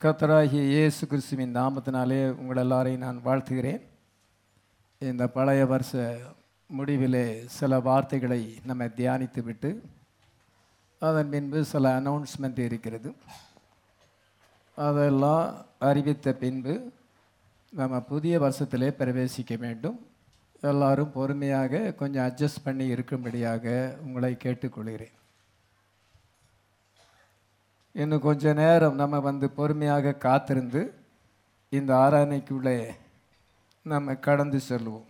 கர்த்தராகிய இயேசு கிறிஸ்துவின் நாமத்தினாலே உங்கள் எல்லாரையும் நான் வாழ்த்துகிறேன் இந்த பழைய வருஷ முடிவிலே சில வார்த்தைகளை நம்ம தியானித்து விட்டு அதன் பின்பு சில அனௌன்ஸ்மெண்ட் இருக்கிறது அதெல்லாம் அறிவித்த பின்பு நம்ம புதிய வருஷத்திலே பிரவேசிக்க வேண்டும் எல்லாரும் பொறுமையாக கொஞ்சம் அட்ஜஸ்ட் பண்ணி இருக்கும்படியாக உங்களை கேட்டுக்கொள்கிறேன் இன்னும் கொஞ்ச நேரம் நம்ம வந்து பொறுமையாக காத்திருந்து இந்த ஆராதனைக்குள்ளே நம்ம கடந்து செல்வோம்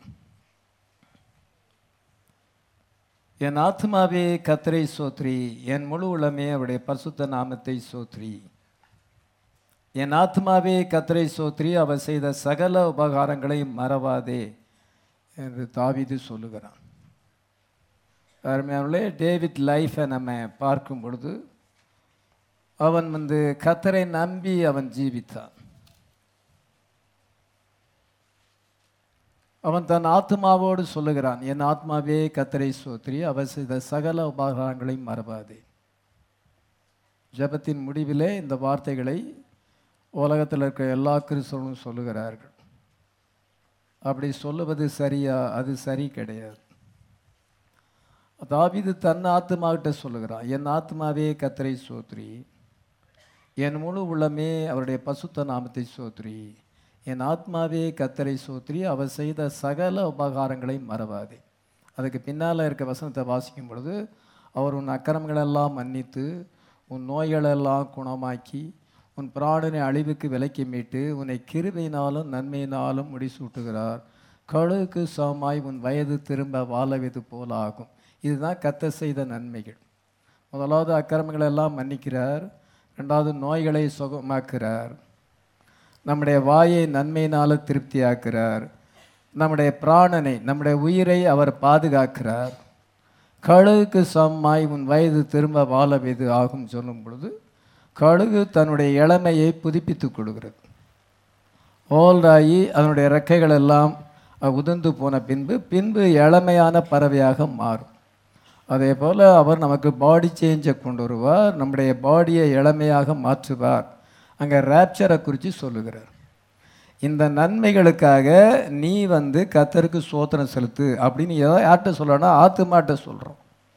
என் ஆத்மாவே கத்தரை சோத்ரி என் முழு உளமே அவருடைய பரிசுத்த நாமத்தை சோத்ரி என் ஆத்மாவே கத்தரை சோத்ரி அவர் செய்த சகல உபகாரங்களையும் மறவாதே என்று தாவிது சொல்லுகிறான் அருமையானே டேவிட் லைஃப்பை நம்ம பார்க்கும் பொழுது அவன் வந்து கத்தரை நம்பி அவன் ஜீவித்தான் அவன் தன் ஆத்மாவோடு சொல்லுகிறான் என் ஆத்மாவே கத்தரை சோத்ரி அவர் செய்த சகல உபகாரங்களையும் மறவாதே ஜபத்தின் முடிவிலே இந்த வார்த்தைகளை உலகத்தில் இருக்கிற எல்லா கிறிஸ்தவர்களும் சொல்லுகிறார்கள் அப்படி சொல்லுவது சரியா அது சரி கிடையாது தாவிது தன் ஆத்மாகிட்ட சொல்லுகிறான் என் ஆத்மாவே கத்தரை சோத்ரி என் முழு உள்ளமே அவருடைய பசுத்த நாமத்தை சோத்ரி என் ஆத்மாவே கத்தரை சோத்ரி அவர் செய்த சகல உபகாரங்களை மறவாதே அதுக்கு பின்னால் இருக்க வசனத்தை வாசிக்கும் பொழுது அவர் உன் அக்கிரமங்களெல்லாம் மன்னித்து உன் நோய்களெல்லாம் குணமாக்கி உன் பிராணனை அழிவுக்கு விலக்கி மீட்டு உன்னை கிருபையினாலும் நன்மையினாலும் முடிசூட்டுகிறார் கழுவுக்கு சமமாய் உன் வயது திரும்ப வாழவது போல ஆகும் இதுதான் கத்த செய்த நன்மைகள் முதலாவது அக்கிரமங்களை எல்லாம் மன்னிக்கிறார் ரெண்டாவது நோய்களை சுகமாக்குறார் நம்முடைய வாயை நன்மையினால் திருப்தியாக்குறார் நம்முடைய பிராணனை நம்முடைய உயிரை அவர் பாதுகாக்கிறார் கழுகுக்கு சமமாய் உன் வயது திரும்ப வாழவது ஆகும் சொல்லும் பொழுது கழுகு தன்னுடைய இளமையை புதுப்பித்து கொடுக்கிறது ஓல்டாகி அதனுடைய ரெக்கைகள் எல்லாம் உதிர்ந்து போன பின்பு பின்பு இளமையான பறவையாக மாறும் அதே போல் அவர் நமக்கு பாடி சேஞ்சை கொண்டு வருவார் நம்முடைய பாடியை இளமையாக மாற்றுவார் அங்கே ரேப்சரை குறித்து சொல்லுகிறார் இந்த நன்மைகளுக்காக நீ வந்து கத்தருக்கு சோத்திரம் செலுத்து அப்படின்னு ஏதோ யார்கிட்ட சொல்கிறோன்னா ஆத்துமாட்ட சொல்கிறோம்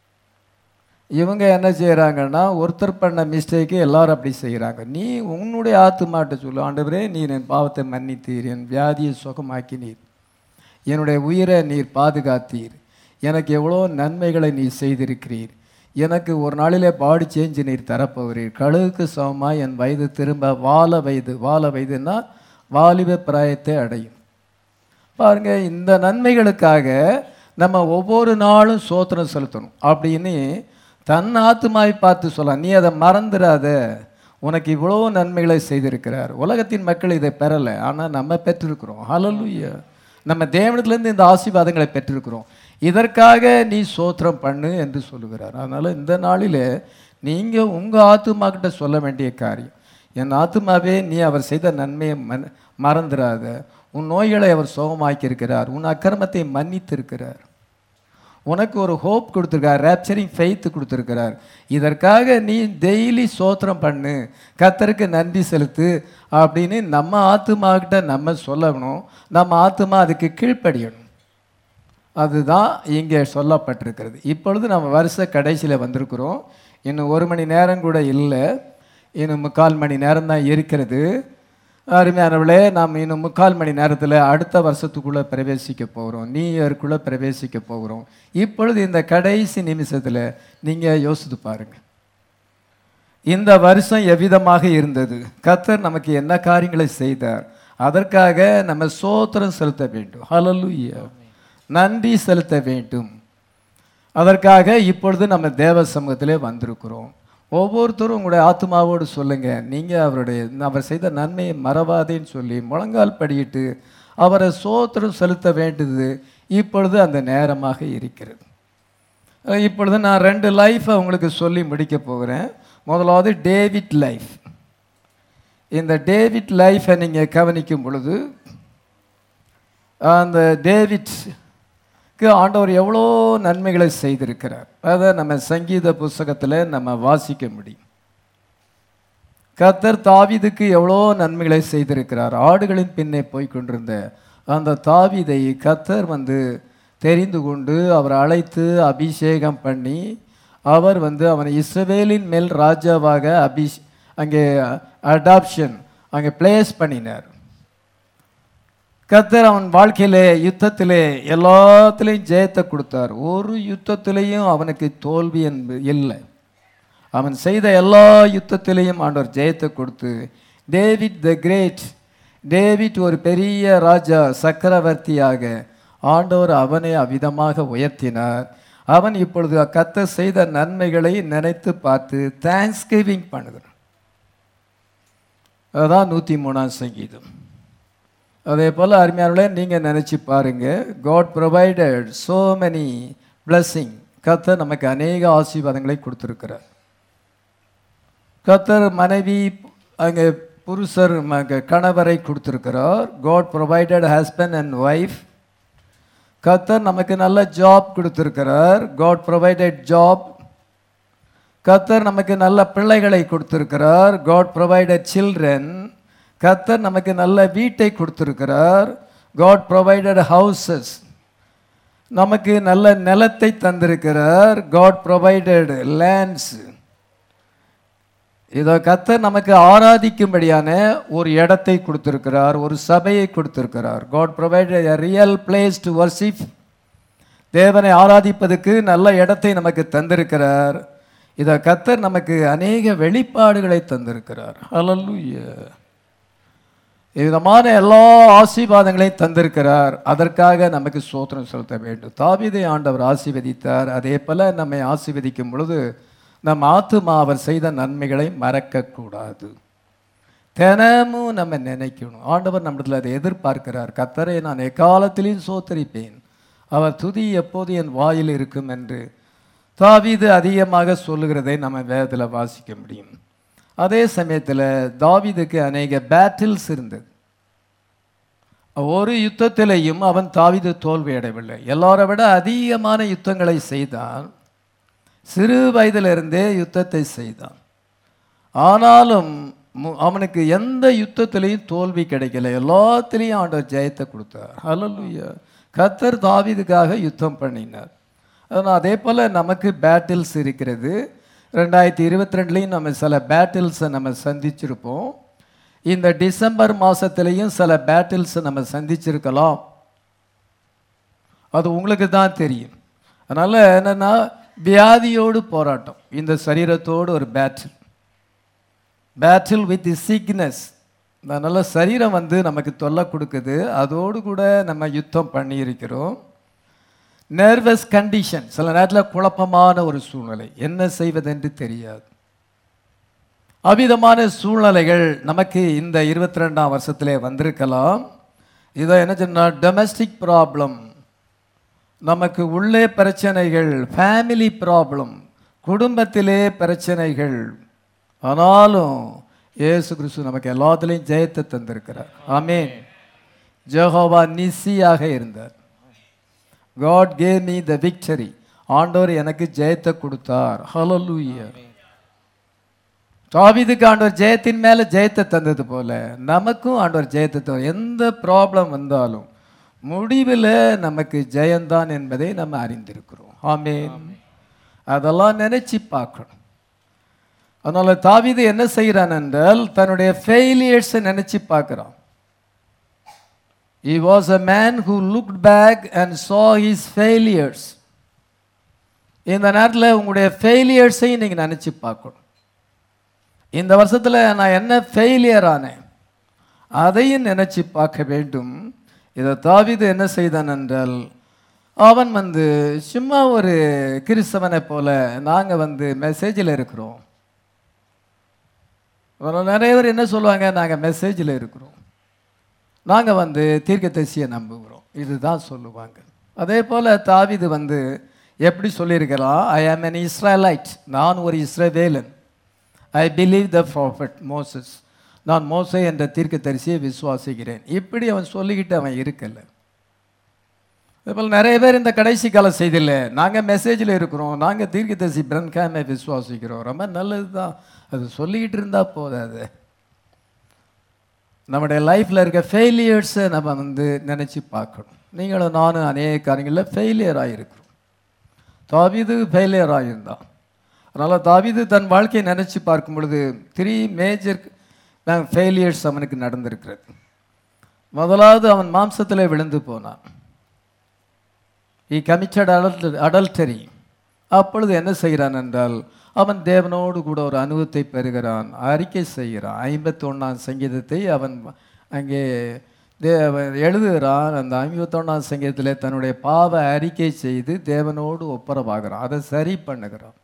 இவங்க என்ன செய்கிறாங்கன்னா ஒருத்தர் பண்ண மிஸ்டேக்கு எல்லாரும் அப்படி செய்கிறாங்க நீ உன்னுடைய ஆத்துமாட்ட சொல்லு ஆண்டவரே நீர் என் பாவத்தை மன்னித்தீர் என் வியாதியை சுகமாக்கினீர் என்னுடைய உயிரை நீர் பாதுகாத்தீர் எனக்கு எவ்வளோ நன்மைகளை நீ செய்திருக்கிறீர் எனக்கு ஒரு நாளிலே பாடி சேஞ்சு நீர் தரப்போகிறீர் கழுகுக்கு சமமாக என் வயது திரும்ப வாழ வயது வாழ வயதுன்னா வாலிப பிராயத்தை அடையும் பாருங்க இந்த நன்மைகளுக்காக நம்ம ஒவ்வொரு நாளும் சோத்திரம் செலுத்தணும் அப்படின்னு தன் ஆத்துமாவை பார்த்து சொல்லலாம் நீ அதை மறந்துடாத உனக்கு இவ்வளோ நன்மைகளை செய்திருக்கிறார் உலகத்தின் மக்கள் இதை பெறலை ஆனால் நம்ம பெற்றிருக்கிறோம் ஹலலுயா நம்ம தேவனத்துலேருந்து இந்த ஆசீர்வாதங்களை பெற்றிருக்கிறோம் இதற்காக நீ சோத்திரம் பண்ணு என்று சொல்லுகிறார் அதனால் இந்த நாளில் நீங்கள் உங்கள் ஆத்துமாக்கிட்ட சொல்ல வேண்டிய காரியம் என் ஆத்துமாவே நீ அவர் செய்த நன்மையை மன் மறந்துடாத உன் நோய்களை அவர் சுகமாக்கியிருக்கிறார் உன் அக்கிரமத்தை மன்னித்திருக்கிறார் உனக்கு ஒரு ஹோப் கொடுத்துருக்கார் ரேப்சரிங் ஃபெய்த்து கொடுத்துருக்கிறார் இதற்காக நீ டெய்லி சோத்திரம் பண்ணு கத்தருக்கு நன்றி செலுத்து அப்படின்னு நம்ம ஆத்துமாக்கிட்ட நம்ம சொல்லணும் நம்ம ஆத்துமா அதுக்கு கீழ்ப்படியணும் அதுதான் இங்கே சொல்லப்பட்டிருக்கிறது இப்பொழுது நம்ம வருஷ கடைசியில் வந்திருக்கிறோம் இன்னும் ஒரு மணி நேரம் கூட இல்லை இன்னும் முக்கால் மணி நேரம் தான் இருக்கிறது அருமையானவளே நாம் இன்னும் முக்கால் மணி நேரத்தில் அடுத்த வருஷத்துக்குள்ளே பிரவேசிக்க போகிறோம் நியூ இயருக்குள்ளே பிரவேசிக்க போகிறோம் இப்பொழுது இந்த கடைசி நிமிஷத்தில் நீங்கள் யோசித்து பாருங்கள் இந்த வருஷம் எவ்விதமாக இருந்தது கத்தர் நமக்கு என்ன காரியங்களை செய்தார் அதற்காக நம்ம சோத்திரம் செலுத்த வேண்டும் ஹலலுயா நன்றி செலுத்த வேண்டும் அதற்காக இப்பொழுது நம்ம தேவ சமூகத்திலே வந்திருக்கிறோம் ஒவ்வொருத்தரும் உங்களுடைய ஆத்மாவோடு சொல்லுங்க நீங்கள் அவருடைய அவர் செய்த நன்மையை மறவாதேன்னு சொல்லி முழங்கால் படியிட்டு அவரை சோத்திரம் செலுத்த வேண்டியது இப்பொழுது அந்த நேரமாக இருக்கிறது இப்பொழுது நான் ரெண்டு லைஃப்பை உங்களுக்கு சொல்லி முடிக்க போகிறேன் முதலாவது டேவிட் லைஃப் இந்த டேவிட் லைஃப்பை நீங்கள் கவனிக்கும் பொழுது அந்த டேவிட்க்கு ஆண்டவர் எவ்வளோ நன்மைகளை செய்திருக்கிறார் அதை நம்ம சங்கீத புஸ்தகத்தில் நம்ம வாசிக்க முடியும் கர்த்தர் தாவீதுக்கு எவ்வளோ நன்மைகளை செய்திருக்கிறார் ஆடுகளின் பின்னே போய் கொண்டிருந்த அந்த தாவீதை கர்த்தர் வந்து தெரிந்து கொண்டு அவர் அழைத்து அபிஷேகம் பண்ணி அவர் வந்து அவனை இஸ்ரவேலின் மேல் ராஜாவாக அபிஷ் அங்கே அடாப்ஷன் அங்கே பிளேஸ் பண்ணினார் கர்த்தர் அவன் வாழ்க்கையிலே யுத்தத்திலே எல்லாத்துலேயும் ஜெயத்தை கொடுத்தார் ஒரு யுத்தத்திலையும் அவனுக்கு தோல்வி என்பது இல்லை அவன் செய்த எல்லா யுத்தத்திலையும் ஆண்டவர் ஜெயத்தை கொடுத்து டேவிட் த கிரேட் டேவிட் ஒரு பெரிய ராஜா சக்கரவர்த்தியாக ஆண்டவர் அவனை அவ்விதமாக உயர்த்தினார் அவன் இப்பொழுது கத்த செய்த நன்மைகளை நினைத்து பார்த்து தேங்க்ஸ் கிவிங் பண்ணுகிறான் அதுதான் நூற்றி மூணாம் சங்கீதம் அதே போல் அருமையானவர்களே நீங்கள் நினச்சி பாருங்க God provided so many blessing கர்த்தர் நமக்கு அநேக ஆசீர்வாதங்களை கொடுத்துருக்கிறார் கர்த்தர் மனைவி அங்கே புருஷர் மக கணவரை கொடுத்துருக்கிறார் God provided husband and wife கர்த்தர் நமக்கு நல்ல ஜாப் கொடுத்துருக்கிறார் காட் ப்ரொவைடட் ஜாப் கர்த்தர் நமக்கு நல்ல பிள்ளைகளை கொடுத்திருக்கிறார் காட் ப்ரொவைடட் சில்ட்ரன் கர்த்தர் நமக்கு நல்ல வீட்டை கொடுத்திருக்கிறார் காட் ப்ரொவைடட் ஹவுசஸ் நமக்கு நல்ல நிலத்தை தந்திருக்கிறார் காட் ப்ரொவைடட் லேண்ட்ஸ் இதோ கர்த்தர் நமக்கு ஆராதிக்கும்படியான ஒரு இடத்தை கொடுத்திருக்கிறார் ஒரு சபையை கொடுத்திருக்கிறார் God provided real place to worship தேவனை ஆராதிப்பதற்கு நல்ல இடத்தை நமக்கு தந்திருக்கிறார் இதை கர்த்தர் நமக்கு அநேக வெளிப்பாடுகளை தந்திருக்கிறார் ஹalleluya விதமான எல்லா ஆசீர்வாதங்களையும் தந்திருக்கிறார் அதற்காக நமக்கு சோத்திரம் செலுத்த வேண்டும் தாவீதை ஆண்டவர் ஆசீர்வதித்தார் அதே போல நம்மை ஆசீர்வதிக்கும் பொழுது நம் ஆத்துமா அவர் செய்த நன்மைகளை மறக்கக்கூடாது தினமும் நம்ம நினைக்கணும் ஆண்டவர் நம்மிடத்தில் அதை எதிர்பார்க்கிறார் கத்தரை நான் எக்காலத்திலையும் சோத்தரிப்பேன் அவர் துதி எப்போது என் வாயில் இருக்கும் என்று தாவீது அதிகமாக சொல்லுகிறதை நம்ம வேதத்தில் வாசிக்க முடியும் அதே சமயத்தில் தாவீதுக்கு அநேக பேட்டில்ஸ் இருந்தது ஒரு யுத்தத்திலையும் அவன் தாவீது தோல்வி அடையவில்லை எல்லாரை விட அதிகமான யுத்தங்களை செய்தான் சிறு வயதிலிருந்தே யுத்தத்தை செய்தான் ஆனாலும் மு- அவனுக்கு எந்த யுத்தத்திலையும் தோல்வி கிடைக்கல எல்லாத்திலையும் ஆண்டவர் ஜெயத்தை கொடுத்தார் ஹalleluya கத்தர் தாவீதுக்காக யுத்தம் பண்ணினார் அதனால் அதே போல் நமக்கு பேட்டில்ஸ் இருக்கிறது ரெண்டாயிரத்தி இருபத்தி ரெண்டுலேயும் நம்ம சில பேட்டில்ஸை நம்ம சந்திச்சிருப்போம் இந்த டிசம்பர் மாதத்துலேயும் சில பேட்டில்ஸை நம்ம சந்திச்சிருக்கலாம் அது உங்களுக்கு தான் தெரியும் அதனால் என்னென்னா வியாதியோடு போராட்டம் இந்த சரீரத்தோடு ஒரு battle battle with the sickness அதனால் சரீரம் வந்து நமக்கு தொல்லை கொடுக்குது அதோடு கூட நம்ம யுத்தம் பண்ணியிருக்கிறோம் நர்வஸ் கண்டிஷன் சில நேரத்தில் குழப்பமான ஒரு சூழ்நிலை என்ன செய்வதென்று தெரியாது அவ்விதமான சூழ்நிலைகள் நமக்கு இந்த இருபத்தி ரெண்டாம் வருஷத்திலே வந்திருக்கலாம் இதை என்ன சொன்னால் டொமஸ்டிக் ப்ராப்ளம் நமக்கு உள்ளே பிரச்சனைகள் ஃபேமிலி ப்ராப்ளம் குடும்பத்திலே பிரச்சனைகள் ஆனாலும் இயேசு கிறிஸ்து நமக்கு எல்லாத்துலேயும் ஜெயத்தை தந்திருக்கிறார் ஆமென் ஜெகோவா நிசியாக இருந்தார் God gave me the victory ஆண்டவர் எனக்கு ஜெயத்தை கொடுத்தார் ஹalleluya தாவீதுக்கு ஆண்டவர் ஜெயத்தின் மேல ஜெயத்தை தந்தது போல நமக்கும் ஆண்டவர் ஜெயத்தை தரும் எந்த ப்ராப்ளம் வந்தாலும் முடிவில் நமக்கு ஜெயம்தான் என்பதை நம்ம அறிந்திருக்கிறோம் ஆமென் அதெல்லாம் நினைச்சு பார்க்கணும் அதனால தாவீது என்ன செய்கிறான் என்றால் தன்னுடைய ஃபெயிலியர்ஸை நினைச்சு பார்க்குறான் He was a man who looked back and saw his failures. இந்த நேரத்தில் உங்களுடைய ஃபெயிலியர்ஸையும் நீங்கள் நினச்சி பார்க்கணும் இந்த வருஷத்தில் நான் என்ன ஃபெயிலியர் ஆனேன் அதையும் நினச்சி பார்க்க வேண்டும் இதை தாவீது என்ன செய்தான் என்றால் அவன் வந்து சும்மா ஒரு கிறிஸ்தவனை போல நாங்கள் வந்து மெசேஜில் இருக்கிறோம் அப்புறம் நிறைய பேர் என்ன சொல்லுவாங்க நாங்கள் மெசேஜில் இருக்கிறோம் நாங்கள் வந்து தீர்க்கதரிசியை நம்புகிறோம் இதுதான் சொல்லுவாங்க அதே போல் தாவீது வந்து எப்படி சொல்லியிருக்கிறான் ஐ ஆம் an இஸ்ரேலைட் நான் ஒரு இஸ்ரவேலன் I believe the prophet Moses நான் மோசே என்ற தீர்க்கதரிசியை விசுவாசிக்கிறேன் இப்படி அவன் சொல்லிக்கிட்டு அவன் இருக்கல அதேபோல் நிறைய பேர் இந்த கடைசி கால செய்தியில் நாங்கள் மெசேஜில் இருக்கிறோம் நாங்கள் தீர்க்கதரிசி பிரன்காமை விசுவாசிக்கிறோம் ரொம்ப நல்லது தான் அது சொல்லிக்கிட்டு இருந்தால் போதாது நம்முடைய லைஃப்பில் இருக்க ஃபெயிலியர்ஸை நம்ம வந்து நினச்சி பார்க்கணும் நீங்களும் நானும் அநேக காரியங்களில் ஃபெயிலியர் ஆகிருக்கிறோம் தாவீது ஃபெயிலியர் ஆகியிருந்தான் அதனால் தாவீது தன் வாழ்க்கையை நினச்சி பார்க்கும் பொழுது த்ரீ மேஜர் ஃபெயிலியர்ஸ் அவனுக்கு நடந்திருக்கிறது முதலாவது அவன் மாம்சத்தில் விழுந்து போனான் ஈ கமிட்டட் அடல்ட் அடல்டரி அப்பொழுது என்ன செய்கிறான் என்றால் அவன் தேவனோடு கூட ஒரு அனுபவத்தை பெறுகிறான் அறிக்கை செய்கிறான் ஐம்பத்தொன்னாம் சங்கீதத்தை அவன் அங்கே தே அவன் எழுதுகிறான் அந்த ஐம்பத்தொன்னாம் சங்கீதத்தில் தன்னுடைய பாவ அறிக்கை செய்து தேவனோடு ஒப்புரவாகிறான் அதை சரி பண்ணுகிறான்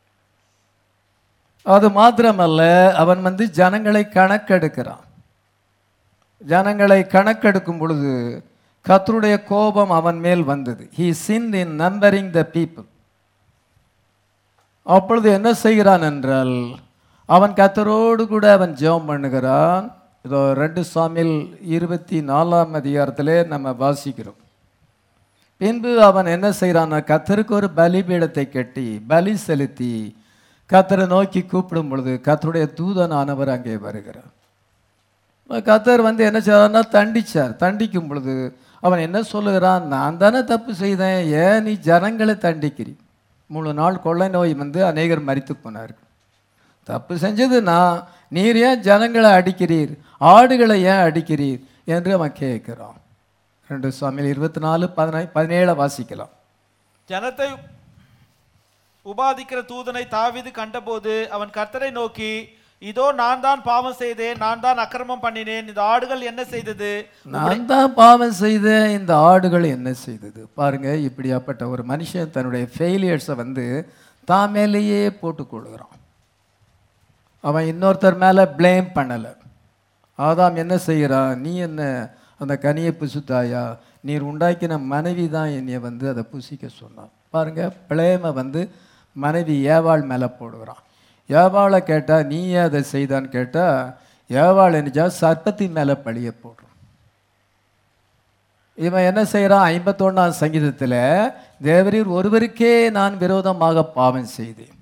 அது மாத்திரமல்ல அவன் வந்து ஜனங்களை கணக்கெடுக்கிறான் ஜனங்களை கணக்கெடுக்கும் பொழுது கர்த்தருடைய கோபம் அவன் மேல் வந்தது he sin in numbering the people அப்பொழுது என்ன செய்கிறான் என்றால் அவன் கத்தரோடு கூட அவன் ஜெபம் பண்ணுகிறான் இதோ ரெண்டு சாமியில் இருபத்தி நாலாம் அதிகாரத்திலே நம்ம வாசிக்கிறோம் பின்பு அவன் என்ன செய்கிறான் கத்தருக்கு ஒரு பலிபீடத்தை கட்டி பலி செலுத்தி கத்தரை நோக்கி கூப்பிடும் பொழுது கத்தருடைய தூதனானவர் அங்கே வருகிறார் கத்தர் வந்து என்ன செய்றார்னா தண்டிச்சார் தண்டிக்கும் பொழுது அவன் என்ன சொல்லுகிறான் நான் தானே தப்பு செய்தேன் ஏன் நீ ஜனங்களை தண்டிக்கிறீ மூணு நாள் கொள்ளை நோய் வந்து அநேகர் மரித்து போனார்கள் தப்பு செஞ்சது நான் நீர் ஏன் ஜனங்களை அடிக்கிறீர் ஆடுகளை ஏன் அடிக்கிறீர் என்று அவன் கேட்கிறான் ரெண்டு சுவாமியில் இருபத்தி நாலு பதினை பதினேழை வாசிக்கலாம் ஜனத்தை உபாதிக்கிற தூதனை தாவீது கண்டபோது அவன் கர்த்தரை நோக்கி இதோ நான் தான் பாவம் செய்தேன் நான் தான் அக்கிரமம் பண்ணினேன் இந்த ஆடுகள் என்ன செய்தது நான் தான் பாவம் செய்தேன் இந்த ஆடுகள் என்ன செய்தது பாருங்க இப்படியாப்பட்ட ஒரு மனுஷன் தன்னுடைய ஃபெயிலியர்ஸை வந்து தான் மேலேயே போட்டு கொள்கிறான் அவன் இன்னொருத்தர் மேலே ப்ளேம் பண்ணலை ஆதாம் என்ன செய்கிறான் நீ என்ன அந்த கனியை புசுத்தாயா நீர் உண்டாக்கின மனைவி தான் என்னைய வந்து அதை புசிக்க சொன்னான் பாருங்க பிளேமை வந்து மனைவி ஏவாள் மேலே போடுகிறான் ஏவாளை கேட்டால் நீ ஏன் அதை செய்தான்னு கேட்டால் ஏவாள் என்னச்சா சர்ப்பத்தின் மேலே பழிய போடுறான் இவன் என்ன செய்கிறான் ஐம்பத்தொன்னாம் சங்கீதத்தில் தேவரீர் ஒருவருக்கே நான் விரோதமாக பாவம் செய்தேன்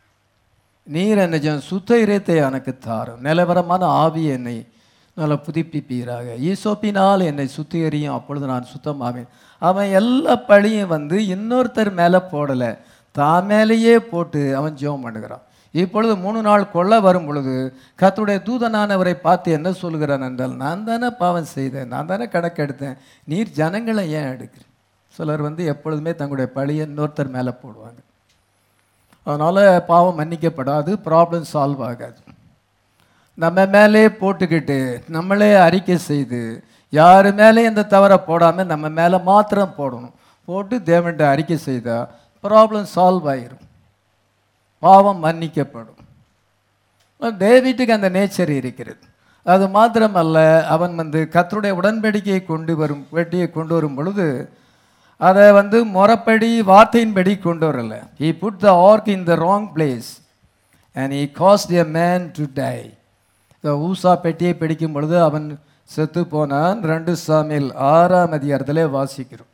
நீர் என்ன செய்யும்? சுத்த இதயத்தை எனக்கு தாரும் நிலவரமான ஆவி என்னை நல்ல புதுப்பிப்பீராக ஈசோப்பினால் என்னை சுத்திகரியும் அப்பொழுது நான் சுத்தமாவேன் அவன் எல்லா பழியும் வந்து இன்னொருத்தர் மேலே போடலை தான் மேலேயே போட்டு அவன் ஜெபம் பண்ணுகிறான் இப்பொழுது மூணு நாள் கொள்ள வரும் பொழுது கர்த்தருடைய தூதனானவரை பார்த்து என்ன சொல்கிறான் என்றால் நான் தானே பாவம் செய்தேன் நான் தானே கணக்கெடுத்தேன் நீர் ஜனங்களை ஏன் எடுக்கிறேன் சிலர் வந்து எப்பொழுதுமே தங்களுடைய பழியை இன்னொருத்தர் மேலே போடுவாங்க அதனால் பாவம் மன்னிக்கப்படாது ப்ராப்ளம் சால்வ் ஆகாது நம்ம மேலே போட்டுக்கிட்டு நம்மளே அறிக்கை செய்து யார் மேலே இந்த தவறை போடாமல் நம்ம மேலே மாத்திரம் போடணும் போட்டு தேவன்கிட்ட அறிக்கை செய்தால் ப்ராப்ளம் சால்வ் ஆயிரும் பாவம் மன்னிக்கப்படும் டேவிட்டுக்கு அந்த நேச்சர் இருக்கிறது அது மாத்திரமல்ல அவன் வந்து கர்த்தருடைய உடன்படிக்கையை கொண்டு வரும் வெட்டியை கொண்டு வரும் பொழுது அதை வந்து முறைப்படி வார்த்தையின்படி கொண்டு வரல he put the ark in the wrong place and he caused a man to die இந்த ஊசா பெட்டியை பிடிக்கும் பொழுது அவன் செத்து போனான் ரெண்டு சாமியில் ஆறாம் அதிகாரத்திலே வாசிக்கிறோம்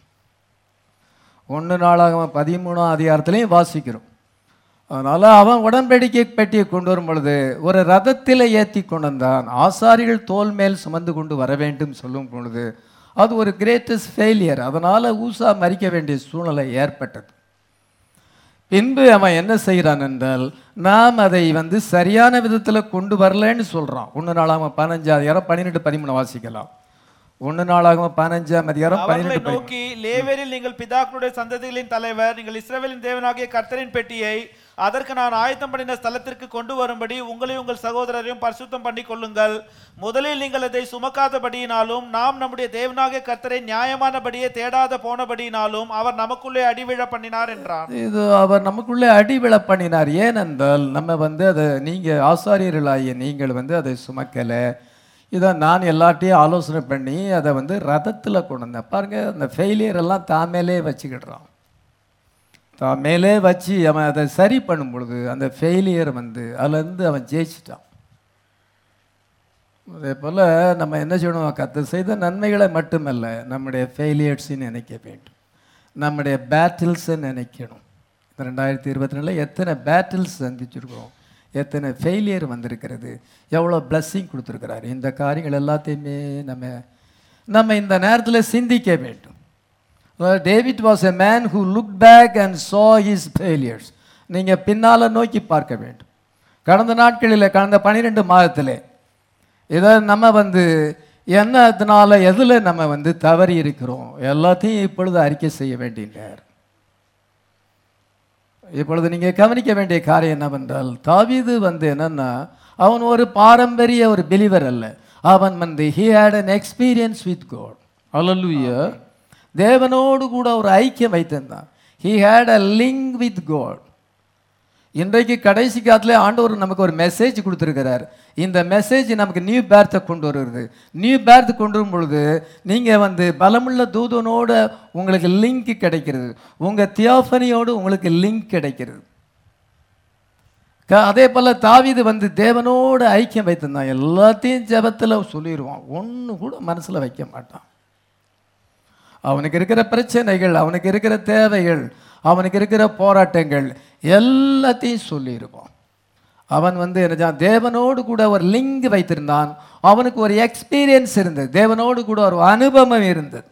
ஒன்று நாளாக பதிமூணாம் அதிகாரத்திலையும் வாசிக்கிறோம் அதனால் அவன் உடன்படிக்கை பெட்டியை கொண்டு வரும் பொழுது ஒரு ரதத்தில் ஏற்றி கொண்டு வந்தான் ஆசாரிகள் தோல் மேல் சுமந்து கொண்டு வர வேண்டும் சொல்லும் பொழுது அது ஒரு கிரேட்டஸ்ட் ஃபெயிலியர் அதனால் ஊசா மறிக்க வேண்டிய சூழ்நிலை ஏற்பட்டது பின்பு அவன் என்ன செய்கிறான் என்றால் நாம் அதை வந்து சரியான விதத்தில் கொண்டு வரலன்னு சொல்கிறான் ஒன்று நாளாக பதினஞ்சாம் அதிகாரம் பன்னிரெண்டு பதிமூணு வாசிக்கலாம் ஒன்று நாளாக பதினஞ்சாம் அதிகாரம் அவர்களை பன்னிரெண்டு பதிமூணு. நோக்கி லேவேரில் நீங்கள் பிதாக்களுடைய சந்ததிகளின் தலைவர் நீங்கள் இஸ்ரவேலின் தேவனாகிய கர்த்தரின் பெட்டியை அதற்கு நான் ஆயத்தம் பண்ணின ஸ்தலத்திற்கு கொண்டு வரும்படி உங்களையும் உங்கள் சகோதரரையும் பரிசுத்தம் பண்ணி கொள்ளுங்கள் முதலில் நீங்கள் அதை சுமக்காதபடியினாலும் நாம் நம்முடைய தேவனாகிய கர்த்தரை நியாயமானபடியே தேடாத போனபடியினாலும் அவர் நமக்குள்ளே அடிவிழ பண்ணினார் என்றார் இது அவர் நமக்குள்ளே அடிவிழ பண்ணினார் ஏனென்றால் நம்ம வந்து அதை நீங்கள் ஆசாரியர்களாகிய நீங்கள் வந்து அதை சுமக்கலை இதை நான் எல்லாட்டையும் ஆலோசனை பண்ணி அதை வந்து ரதத்தில் கொண்டு வந்தேன் பாருங்கள் அந்த ஃபெயிலியர் எல்லாம் தான் மேலே வச்சுக்கிடுறான் தான் மேலே வச்சு அவன் அதை சரி பண்ணும் பொழுது அந்த ஃபெயிலியர் வந்து அதுலேருந்து அவன் ஜெயிச்சிட்டான் அதே போல் நம்ம என்ன செய்யணும் கத்த செய்த நன்மைகளை மட்டுமல்ல நம்முடைய ஃபெயிலியர்ஸையும் நினைக்க வேண்டும் நம்முடைய பேட்டில்ஸை நினைக்கணும் இந்த ரெண்டாயிரத்தி இருபத்தி நாலில் எத்தனை பேட்டில்ஸ் சந்திச்சிருக்கிறோம் எத்தனை ஃபெயிலியர் வந்திருக்கிறது எவ்வளோ blessing கொடுத்துருக்கிறாரு இந்த காரியங்கள் எல்லாத்தையுமே நம்ம நம்ம இந்த நேரத்தில் சிந்திக்க வேண்டும் David was a man who look back and saw his failures நீங்கள் பின்னால் நோக்கி பார்க்க வேண்டும் கடந்த நாட்களில் கடந்த பன்னிரெண்டு மாதத்தில் இதை நம்ம வந்து என்னத்தினால எதில் நம்ம வந்து தவறி இருக்கிறோம் எல்லாத்தையும் இப்பொழுது அறிக்கை செய்ய வேண்டிய நேரம் இப்பொழுது நீங்கள் கவனிக்க வேண்டிய காரியம் என்னவென்றால் தாவீது வந்து என்னன்னா அவன் ஒரு பாரம்பரிய ஒரு பிலிவர் அல்ல அவன் வந்து he had an experience with God அல்லூயா தேவனோடு கூட ஒரு ஐக்கியம் வைத்திருந்தான் he had a link with God இன்றைக்கு கடைசி காலத்துல ஆண்டவர் நமக்கு ஒரு மெசேஜ் கொடுத்துருக்கிறார் இந்த மெசேஜ் நமக்கு நியூ பேர்த்தை கொண்டு வருகிறது நியூ பேர்த் கொண்டு வரும் பொழுது நீங்கள் வந்து பலமுள்ள தூதனோட உங்களுக்கு லிங்க் கிடைக்கிறது உங்கள் தியோஃபனியோடு உங்களுக்கு லிங்க் கிடைக்கிறது க- அதே போல் தாவீது வந்து தேவனோடு ஐக்கியம் வைத்திருந்தான் எல்லாத்தையும் ஜெபத்தில் சொல்லிடுவான் ஒன்று கூட மனசில் வைக்க மாட்டான் அவனுக்கு இருக்கிற பிரச்சனைகள் அவனுக்கு இருக்கிற தேவைகள் அவனுக்கு இருக்கிற போராட்டங்கள் எல்லாத்தையும் சொல்லியிருப்பான் அவன் வந்து என்ன தேவனோடு கூட ஒரு லிங்க் வைத்திருந்தான் அவனுக்கு ஒரு எக்ஸ்பீரியன்ஸ் இருந்தது தேவனோடு கூட ஒரு அனுபவம் இருந்தது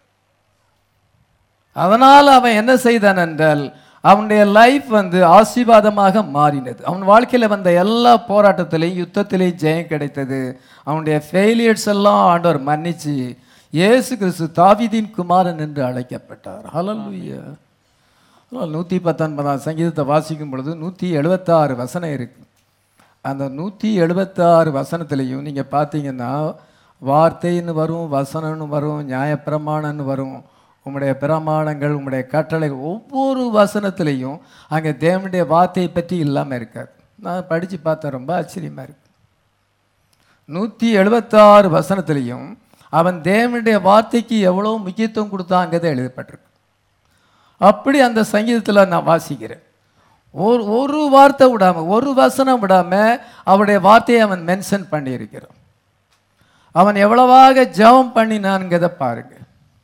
அதனால் அவன் என்ன செய்தான் என்றால் அவனுடைய லைஃப் வந்து ஆசீர்வாதமாக மாறினது அவன் வாழ்க்கையில் வந்த எல்லா போராட்டத்திலையும் யுத்தத்திலையும் ஜெயம் கிடைத்தது அவனுடைய ஃபெயிலியர்ஸ் எல்லாம் ஆண்டவர் மன்னிச்சு இயேசு கிறிஸ்து தாவீதின் குமாரன் என்று அழைக்கப்பட்டார் ஹalleluya நூற்றி பத்தொன்பதாம் சங்கீதத்தை வாசிக்கும் பொழுது நூற்றி எழுபத்தாறு வசனம் இருக்கு அந்த நூற்றி எழுபத்தாறு வசனத்துலேயும் நீங்கள் பார்த்தீங்கன்னா வார்த்தைன்னு வரும் வசனம்னு வரும் நியாயப்பிரமாணம்னு வரும் உம்முடைய பிரமாணங்கள் உம்முடைய கட்டளை ஒவ்வொரு வசனத்துலேயும் அங்கே தேவனுடைய வார்த்தையை பற்றி இல்லாமல் இருக்காது நான் படித்து பார்த்தேன் ரொம்ப ஆச்சரியமாக இருக்கு நூற்றி எழுபத்தாறு வசனத்துலேயும் அவன் தேவனுடைய வார்த்தைக்கு எவ்வளோ முக்கியத்துவம் கொடுத்தாங்கிறத எழுதப்பட்டிருக்கு அப்படி அந்த சங்கீதத்தில் நான் வாசிக்கிறேன் ஒரு ஒரு வார்த்தை விடாமல் ஒரு வசனம் விடாமல் அவருடைய வார்த்தையை அவன் மென்ஷன் பண்ணியிருக்கிறான் அவன் எவ்வளவாக ஜெபம் பண்ணினான்ங்கிறத பாருங்க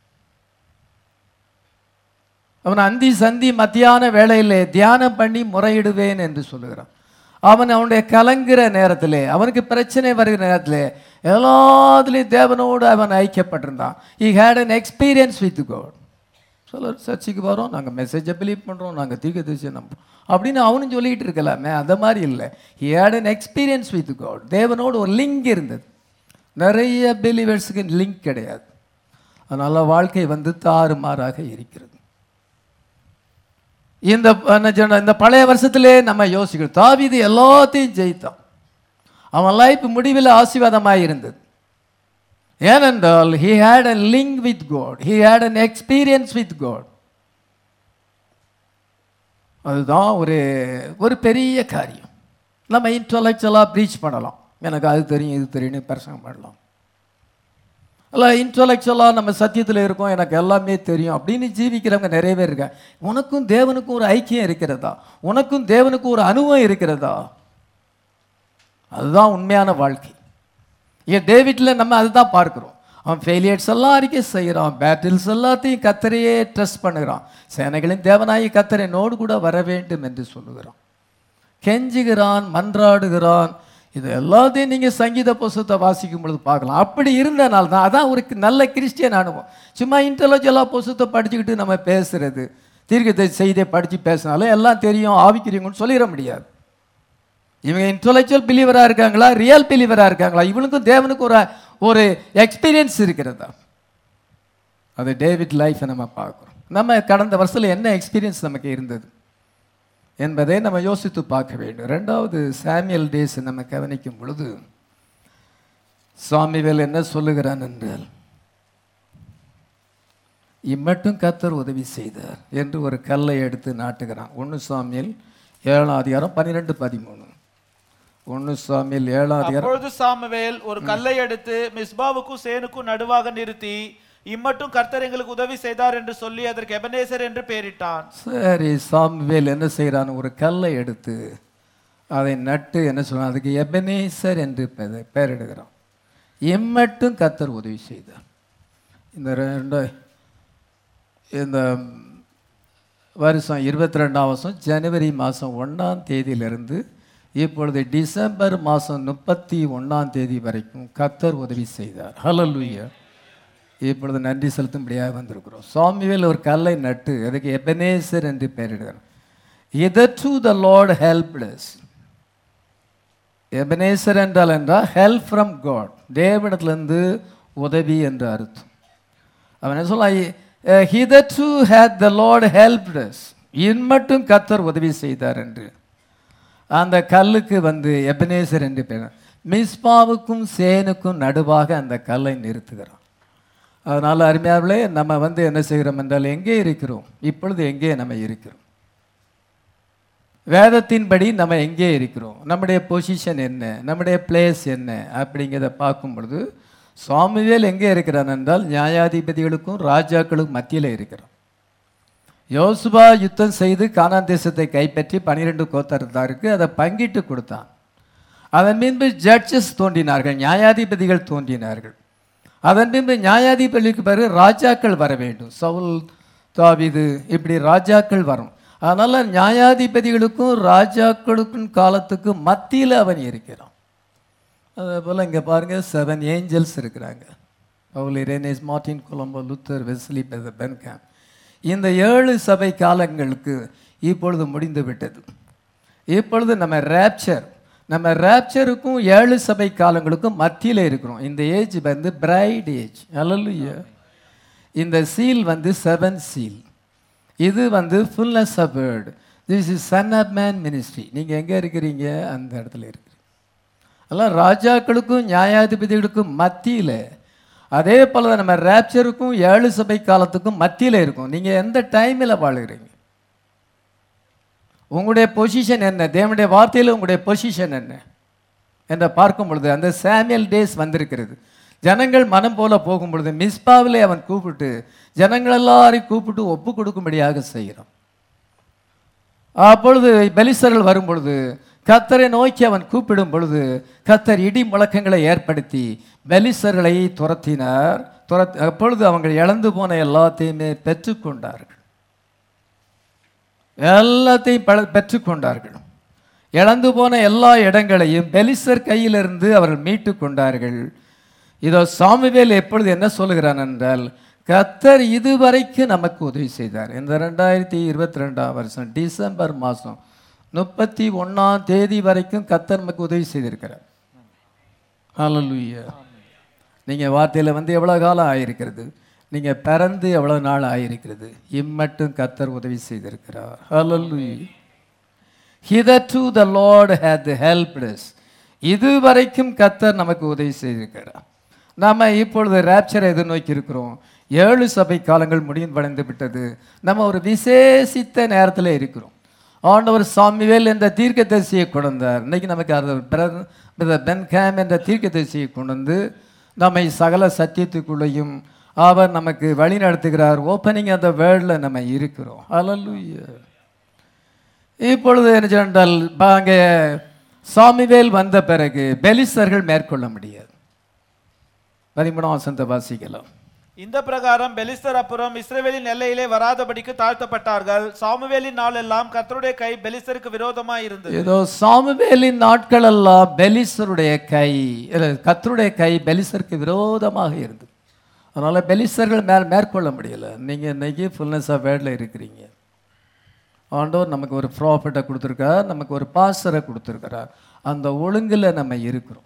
அவன் அந்தி சந்தி மத்தியான வேளையிலே தியானம் பண்ணி முறையிடுவேன் என்று சொல்லுகிறான் அவன் அவனுடைய கலங்குற நேரத்திலே அவனுக்கு பிரச்சனை வருகிற நேரத்திலே எல்லாத்துலேயும் தேவனோடு அவன் ஐக்கியப்பட்டிருந்தான் he had an experience with God சிலர் சர்ச்சுக்கு வரோம் நாங்கள் மெசேஜை பிலீவ் பண்ணுறோம் நாங்கள் தீர்க்க தரிசனம் நம்புறோம் அப்படின்னு அவனும் சொல்லிட்டு இருக்கலாமே அந்த மாதிரி இல்லை he had an experience with God தேவனோடு ஒரு லிங்க் இருந்தது நிறைய பிலீவர்ஸுக்கு லிங்க் கிடையாது அதனால் வாழ்க்கை வந்து தாறுமாறாக இருக்கிறது இந்த என்ன சொன்ன, இந்த பழைய வருஷத்திலே நம்ம யோசிக்கிறோம் தாவீது எல்லாத்தையும் ஜெயித்தான் அவன் லைஃப் முடிவில் ஆசீர்வாதமாக இருந்தது ஏனென்றால் he had a link with God he had an experience with God அதுதான் ஒரு ஒரு பெரிய காரியம் நம்ம இன்டலெக்சுவலாக ப்ரீச் பண்ணலாம் எனக்கு அது தெரியும் இது தெரியும்னு பிரசங்கம் பண்ணலாம் இல்லை இன்டலெக்சுவலாக நம்ம சத்தியத்தில் இருக்கோம் எனக்கு எல்லாமே தெரியும் அப்படின்னு ஜீவிக்கிறவங்க நிறைய பேர் இருக்காங்க உனக்கும் தேவனுக்கும் ஒரு ஐக்கியம் இருக்கிறதா உனக்கும் தேவனுக்கும் ஒரு அனுபவம் இருக்கிறதா அதுதான் உண்மையான வாழ்க்கை ஏன் டேவிட்டில் நம்ம அதுதான் பார்க்குறோம் அவன் ஃபெயிலியர்ஸ் எல்லாம் அறிக்கை செய்கிறான் பேட்டில்ஸ் எல்லாத்தையும் கத்தரையே ட்ரஸ்ட் பண்ணுகிறான் சேனைகளின் தேவனாயி கத்தரை நோடு கூட வர வேண்டும் என்று சொல்லுகிறான் கெஞ்சுகிறான் மன்றாடுகிறான் இது எல்லாத்தையும் நீங்கள் சங்கீத புஸ்தகத்தை வாசிக்கும் பொழுது பார்க்கலாம் அப்படி இருந்தனால தான் அதான் ஒரு நல்ல கிறிஸ்டியன் அனுபவம் சும்மா இன்டெலெக்சுவலாக புஸ்தகத்தை படிச்சுக்கிட்டு நம்ம பேசுறது தீர்க்கத்தை செய்தியை படித்து பேசினாலும் எல்லாம் தெரியும் ஆவிக்கிறீங்கன்னு சொல்லிட முடியாது இவங்க இன்டெலெக்சுவல் பிலீவராக இருக்காங்களா ரியல் பிலீவராக இருக்காங்களா இவனுக்கும் தேவனுக்கும் ஒரு ஒரு எக்ஸ்பீரியன்ஸ் இருக்கிறதா அது டேவிட் லைஃப்பை நம்ம பார்க்குறோம் நம்ம கடந்த வருஷத்தில் என்ன எக்ஸ்பீரியன்ஸ் நமக்கு இருந்தது என்பதை நம்ம யோசித்து பார்க்க வேண்டும் ரெண்டாவது சாமியல் டேஸ் நம்ம கவனிக்கும் பொழுது சாமிவேல் என்ன சொல்லுகிறான் என்றால் இம்மட்டும் கத்தர் உதவி செய்தார் என்று ஒரு கல்லை எடுத்து நாட்டுகிறான் ஒன்று சாமியல் ஏழாம் அதிகாரம் பன்னிரெண்டு பதிமூணு ஒன்று சாமியல் ஏழாம் அதிகாரம் அப்பொழுது சாமுவேல் ஒரு கல்லை எடுத்து மிஸ்பாவுக்கும் சேனுக்கும் நடுவாக நிறுத்தி இம்மட்டும் கர்த்தர் எங்களுக்கு உதவி செய்தார் என்று சொல்லி அதற்கு எபனேசர் என்று பெயரிட்டான் சரி சாமுவேல் என்ன செய்கிறான் ஒரு கல்லை எடுத்து அதை நட்டு என்ன சொல்றான் அதுக்கு எபனேசர் என்று பெ- பெயரிடுகிறான் எம்மட்டும் கத்தர் உதவி செய்தார் இந்த ரெண்டு இந்த வருஷம் இருபத்தி ரெண்டாம் வருஷம் ஜனவரி மாதம் ஒன்றாம் தேதியிலிருந்து இப்பொழுது டிசம்பர் மாதம் முப்பத்தி ஒன்றாம் தேதி வரைக்கும் கத்தர் உதவி செய்தார் ஹalleluya இப்பொழுது நன்றி செலுத்தும்படியாக வந்திருக்கிறோம் சுவாமிவேல் ஒரு கல்லை நட்டு அதுக்கு எபனேசர் என்று பெயரிடுகிறார் hitherto the lord helped us Ebenezer என்றால் என்றால் ஹெல்ப் ஃப்ரம் காட் தேவனிடத்திலிருந்து உதவி என்று அர்த்தம் அவன் என்ன சொல்ல hitherto had the lord helped us இன் மட்டும் கத்தர் உதவி செய்தார் என்று அந்த கல்லுக்கு வந்து எபனேசர் என்று பேர் மிஸ்பாவுக்கும் சேனுக்கும் நடுவாக அந்த கல்லை நிறுத்துகிறான் அதனால் அருமையாகவே நம்ம வந்து என்ன செய்கிறோம் என்றால் எங்கே இருக்கிறோம் இப்பொழுது எங்கே நம்ம இருக்கிறோம் வேதத்தின்படி நம்ம எங்கே இருக்கிறோம் நம்முடைய பொசிஷன் என்ன நம்முடைய பிளேஸ் என்ன அப்படிங்கிறத பார்க்கும் பொழுது சுவாமிவேல் எங்கே இருக்கிறான் என்றால் நியாயாதிபதிகளுக்கும் ராஜாக்களுக்கும் மத்தியில் இருக்கிறான் யோசுபா யுத்தம் செய்து கானான் தேசத்தை கைப்பற்றி பனிரெண்டு கோத்தரத்தாருக்கு அதை பங்கிட்டு கொடுத்தான் அதன் பின்பு ஜட்ஜஸ் தோன்றினார்கள் நியாயாதிபதிகள் தோன்றினார்கள் அதன் பின்பு நியாயாதிபதிக்கு பிறகு ராஜாக்கள் வர வேண்டும் சவுல் தாவிது இப்படி ராஜாக்கள் வரும் அதனால் நியாயாதிபதிகளுக்கும் ராஜாக்களுக்கும் காலத்துக்கு மத்தியில் அவன் இருக்கிறான் அதே போல் இங்கே பாருங்கள் செவன் ஏஞ்சல்ஸ் இருக்கிறாங்க Paul Irenaeus Martin Columba Luther Wesley Branham இந்த ஏழு சபை காலங்களுக்கு இப்பொழுது முடிந்து விட்டது இப்பொழுது நம்ம ரேப்சர் நம்ம ரேப்சருக்கும் ஏழு சபை காலங்களுக்கும் மத்தியில் இருக்கிறோம் இந்த ஏஜ் வந்து பிரைட் ஏஜ் அல்லல்லையா இந்த சீல் வந்து செவன் சீல் இது வந்து fullness of word this is son of man ministry நீங்கள் எங்கே இருக்கிறீங்க அந்த இடத்துல இருக்கிறீங்க அதெல்லாம் ராஜாக்களுக்கும் நியாயாதிபதிகளுக்கும் மத்தியில் அதே போல் தான் நம்ம ரேப்சருக்கும் ஏழு சபை காலத்துக்கும் மத்தியில் இருக்கும் நீங்கள் எந்த டைமில் வாழுகிறீங்க உங்களுடைய பொசிஷன் என்ன தேவனுடைய வார்த்தையில் உங்களுடைய பொசிஷன் என்ன என்று பார்க்கும் பொழுது அந்த சாமியல் டேஸ் வந்திருக்கிறது ஜனங்கள் மனம் போல போகும் பொழுது மிஸ்பாவிலே அவன் கூப்பிட்டு ஜனங்கள் எல்லாரையும் கூப்பிட்டு ஒப்பு கொடுக்கும்படியாக செய்கிறான் அப்பொழுது பெலிஸ்தர்கள் வரும் பொழுது கத்தரை நோக்கி அவன் கூப்பிடும் பொழுது கத்தர் இடி முழக்கங்களை ஏற்படுத்தி பெலிஸ்தர்களை துரத்தினார் துரத் அப்பொழுது அவங்க இழந்து போன எல்லாத்தையுமே பெற்றுக்கொண்டார்கள் எல்லாத்தையும் பல பெற்றுக்கொண்டார்கள் இழந்து போன எல்லா இடங்களையும் பெலிஸ்தர் கையிலிருந்து அவர்கள் மீட்டு கொண்டார்கள் இதோ சாமுவேல் எப்பொழுது என்ன சொல்லுகிறான் என்றால் கத்தர் இதுவரைக்கும் நமக்கு உதவி செய்தார் இந்த ரெண்டாயிரத்தி இருபத்தி ரெண்டாம் வருஷம் டிசம்பர் மாதம் முப்பத்தி ஒன்றாம் தேதி வரைக்கும் கத்தர் நமக்கு உதவி செய்திருக்கிறார் ஹalleluya நீங்கள் வார்த்தையில் வந்து எவ்வளோ காலம் ஆயிருக்கிறது நீங்கள் பிறந்து எவ்வளோ நாள் ஆயிருக்கிறது இம்மட்டும் கத்தர் உதவி செய்திருக்கிறார் ஹalleluya hitherto the lord hath helped us இதுவரைக்கும் கத்தர் நமக்கு உதவி செய்திருக்கிறார் நாம இப்பொழுது ரேப்சரை எதிர்நோக்கி இருக்கிறோம் ஏழு சபை காலங்கள் முடிவடைந்து விட்டது நம்ம ஒரு விசேஷித்த நேரத்தில் இருக்கிறோம் ஆண்டவர் சாமிவேல் என்ற தீர்க்கதரிசியை கொண்டு வந்தார் இன்னைக்கு நமக்கு அது பிரதர் பென்கேம் என்ற தீர்க்கதரிசியை கொண்டு வந்து நம்மை சகல சத்தியத்துக்குள்ளேயும் அவர் நமக்கு வழி நடத்துகிறார் ஓப்பனிங் அந்த வேர்ல்டில் நம்ம இருக்கிறோம் ஹalleluya இப்பொழுது என்ன சொன்னால் அங்கே சாமிவேல் வந்த பிறகு பெலிஸ்தர்கள் மேற்கொள்ள முடியாது பதிமூணாம் வசந்த வாசிக்கலாம் இந்த பிரகாரம் பெலிஸ்தர் அப்புறம் இஸ்ரவேலின் எல்லையிலே வராதபடிக்கு தாழ்த்தப்பட்டார்கள் சாமுவேலின் நாளெல்லாம் கர்த்தருடைய கை பெலிஸ்தருக்கு விரோதமாய் இருந்தது ஏதோ சாமுவேலின் நாட்கள் எல்லாம் பெலிஸ்தருடைய கை இல்ல, கர்த்தருடைய கை பெலிஸ்தருக்கு விரோதமாக இருந்தது அதனால பெலிஸ்தர்கள் மேல் மேற்கொள்ள முடியல நீங்க இன்னைக்கு ஃபுல்னஸ் ஆஃப் வேர்டில் இருக்கிறீங்க ஆண்டவர் நமக்கு ஒரு ப்ராஃபிட்டை கொடுத்துருக்கார் நமக்கு ஒரு பாஸ்டரை கொடுத்துருக்கிறார் அந்த ஒழுங்கில் நம்ம இருக்கிறோம்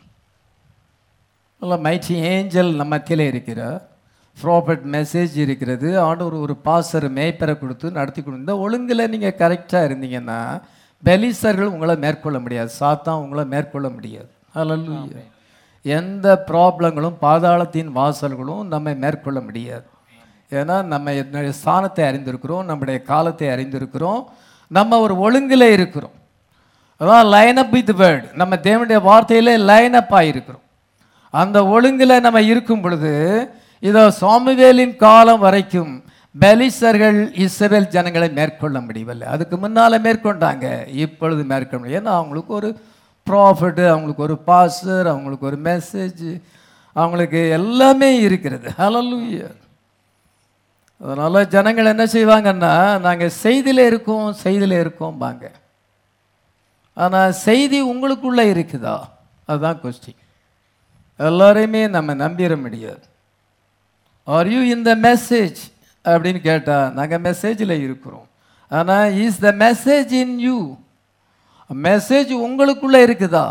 நல்ல மைட்டி ஏஞ்சல் நம்ம மத்தியில் இருக்கிறார் ப்ராஃபட் மெசேஜ் இருக்கிறது ஆண்டவர் ஒரு பாசர் மேய்ப்பரை கொடுத்து நடத்தி கொடுத்து இந்த ஒழுங்கில் நீங்கள் கரெக்டாக இருந்தீங்கன்னா பெலிசர்கள் உங்களை மேற்கொள்ள முடியாது சாத்தான் உங்களை மேற்கொள்ள முடியாது ஹalleluya எந்த ப்ராப்ளங்களும் பாதாளத்தின் வாசல்களும் நம்மை மேற்கொள்ள முடியாது ஏன்னா நம்ம என்னுடைய ஸ்தானத்தை அறிந்திருக்கிறோம் நம்முடைய காலத்தை அறிந்திருக்கிறோம் நம்ம ஒரு ஒழுங்கில் இருக்கிறோம் அதான் லைன் அப் வித் வேர்டு நம்ம தேவனுடைய வார்த்தையிலே லைன் அப் ஆகிருக்கிறோம் அந்த ஒழுங்கில் நம்ம இருக்கும் பொழுது இதோ சாமுவேலின் காலம் வரைக்கும் பெலிசர்கள் இஸ்ரவேல் ஜனங்களை மேற்கொள்ள முடியவில்லை அதுக்கு முன்னால் மேற்கொண்டாங்க இப்பொழுது மேற்கொள்ள முடியும் ஏன்னா அவங்களுக்கு ஒரு ப்ராஃபிட்டு அவங்களுக்கு ஒரு பாஸ்டர் அவங்களுக்கு ஒரு மெசேஜ் அவங்களுக்கு எல்லாமே இருக்கிறது ஹalleluya அதனால ஜனங்கள் என்ன செய்வாங்கன்னா நாங்கள் செய்தியில் இருக்கோம் செய்தியில் இருக்கோம்பாங்க ஆனால் செய்தி உங்களுக்குள்ள இருக்குதா அதுதான் கொஸ்டின் எல்லாரையுமே நம்ம நம்பிட முடியாது are you in the message அப்படின்னு கேட்டால் நாங்கள் மெசேஜில் இருக்கிறோம் ஆனால் is the message in you message உங்களுக்குள்ள இருக்குதா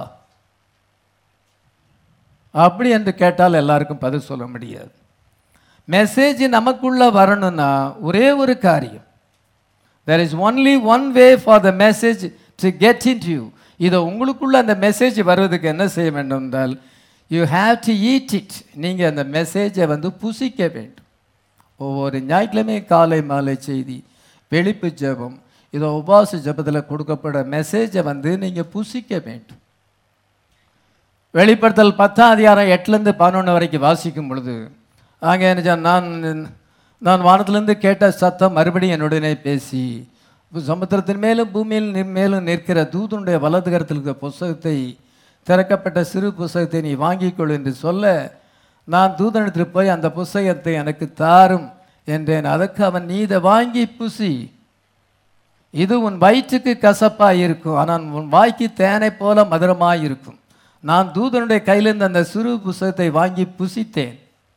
அப்படி என்று கேட்டால் எல்லாருக்கும் பதில் சொல்ல முடியாது மெசேஜ் நமக்குள்ள வரணும்னா ஒரே ஒரு காரியம் there is only one way for the message to get in you இதை உங்களுக்குள்ள அந்த மெசேஜ் வருவதற்கு என்ன செய்ய வேண்டும் என்றால் you have to eat it நீங்கள் அந்த மெசேஜை வந்து புசிக்க வேண்டும் ஒவ்வொரு ஞாயிற்றுக்கிழமை காலை மாலை செய்தி வெளிப்பு ஜெபம் இதோ உபாச ஜெபத்தில் கொடுக்கப்பட மெசேஜை வந்து நீங்கள் புசிக்க வேண்டும் வெளிப்படுத்தல் பத்தாம் அதிகாரம் எட்டுலேருந்து பதினொன்று வரைக்கும் வாசிக்கும் பொழுது அங்கே என்ன சொன்னா, நான் நான் வானத்திலிருந்து கேட்ட சத்தம் மறுபடியும் என்னுடனே பேசி சமுத்திரத்தின் மேலும் பூமியில் நி- மேலும் நிற்கிற தூதனுடைய வலது கரத்தில் இருக்கிற புஸ்தகத்தை திறக்கப்பட்ட சிறு புஸ்தகத்தை நீ வாங்கிக் கொள் என்று சொல்ல நான் தூதனிடத்தில் போய் அந்த புஸ்தகத்தை எனக்கு தாரும் என்றேன் அதற்கு அவன் நீ இதை வாங்கி புசி இது உன் வயிற்றுக்கு கசப்பாக இருக்கும் ஆனால் உன் வாய்க்கு தேனை போல மதுரமாய் இருக்கும் நான் தூதனுடைய கையிலிருந்து அந்த சிறு புஸ்தகத்தை வாங்கி புசித்தேன்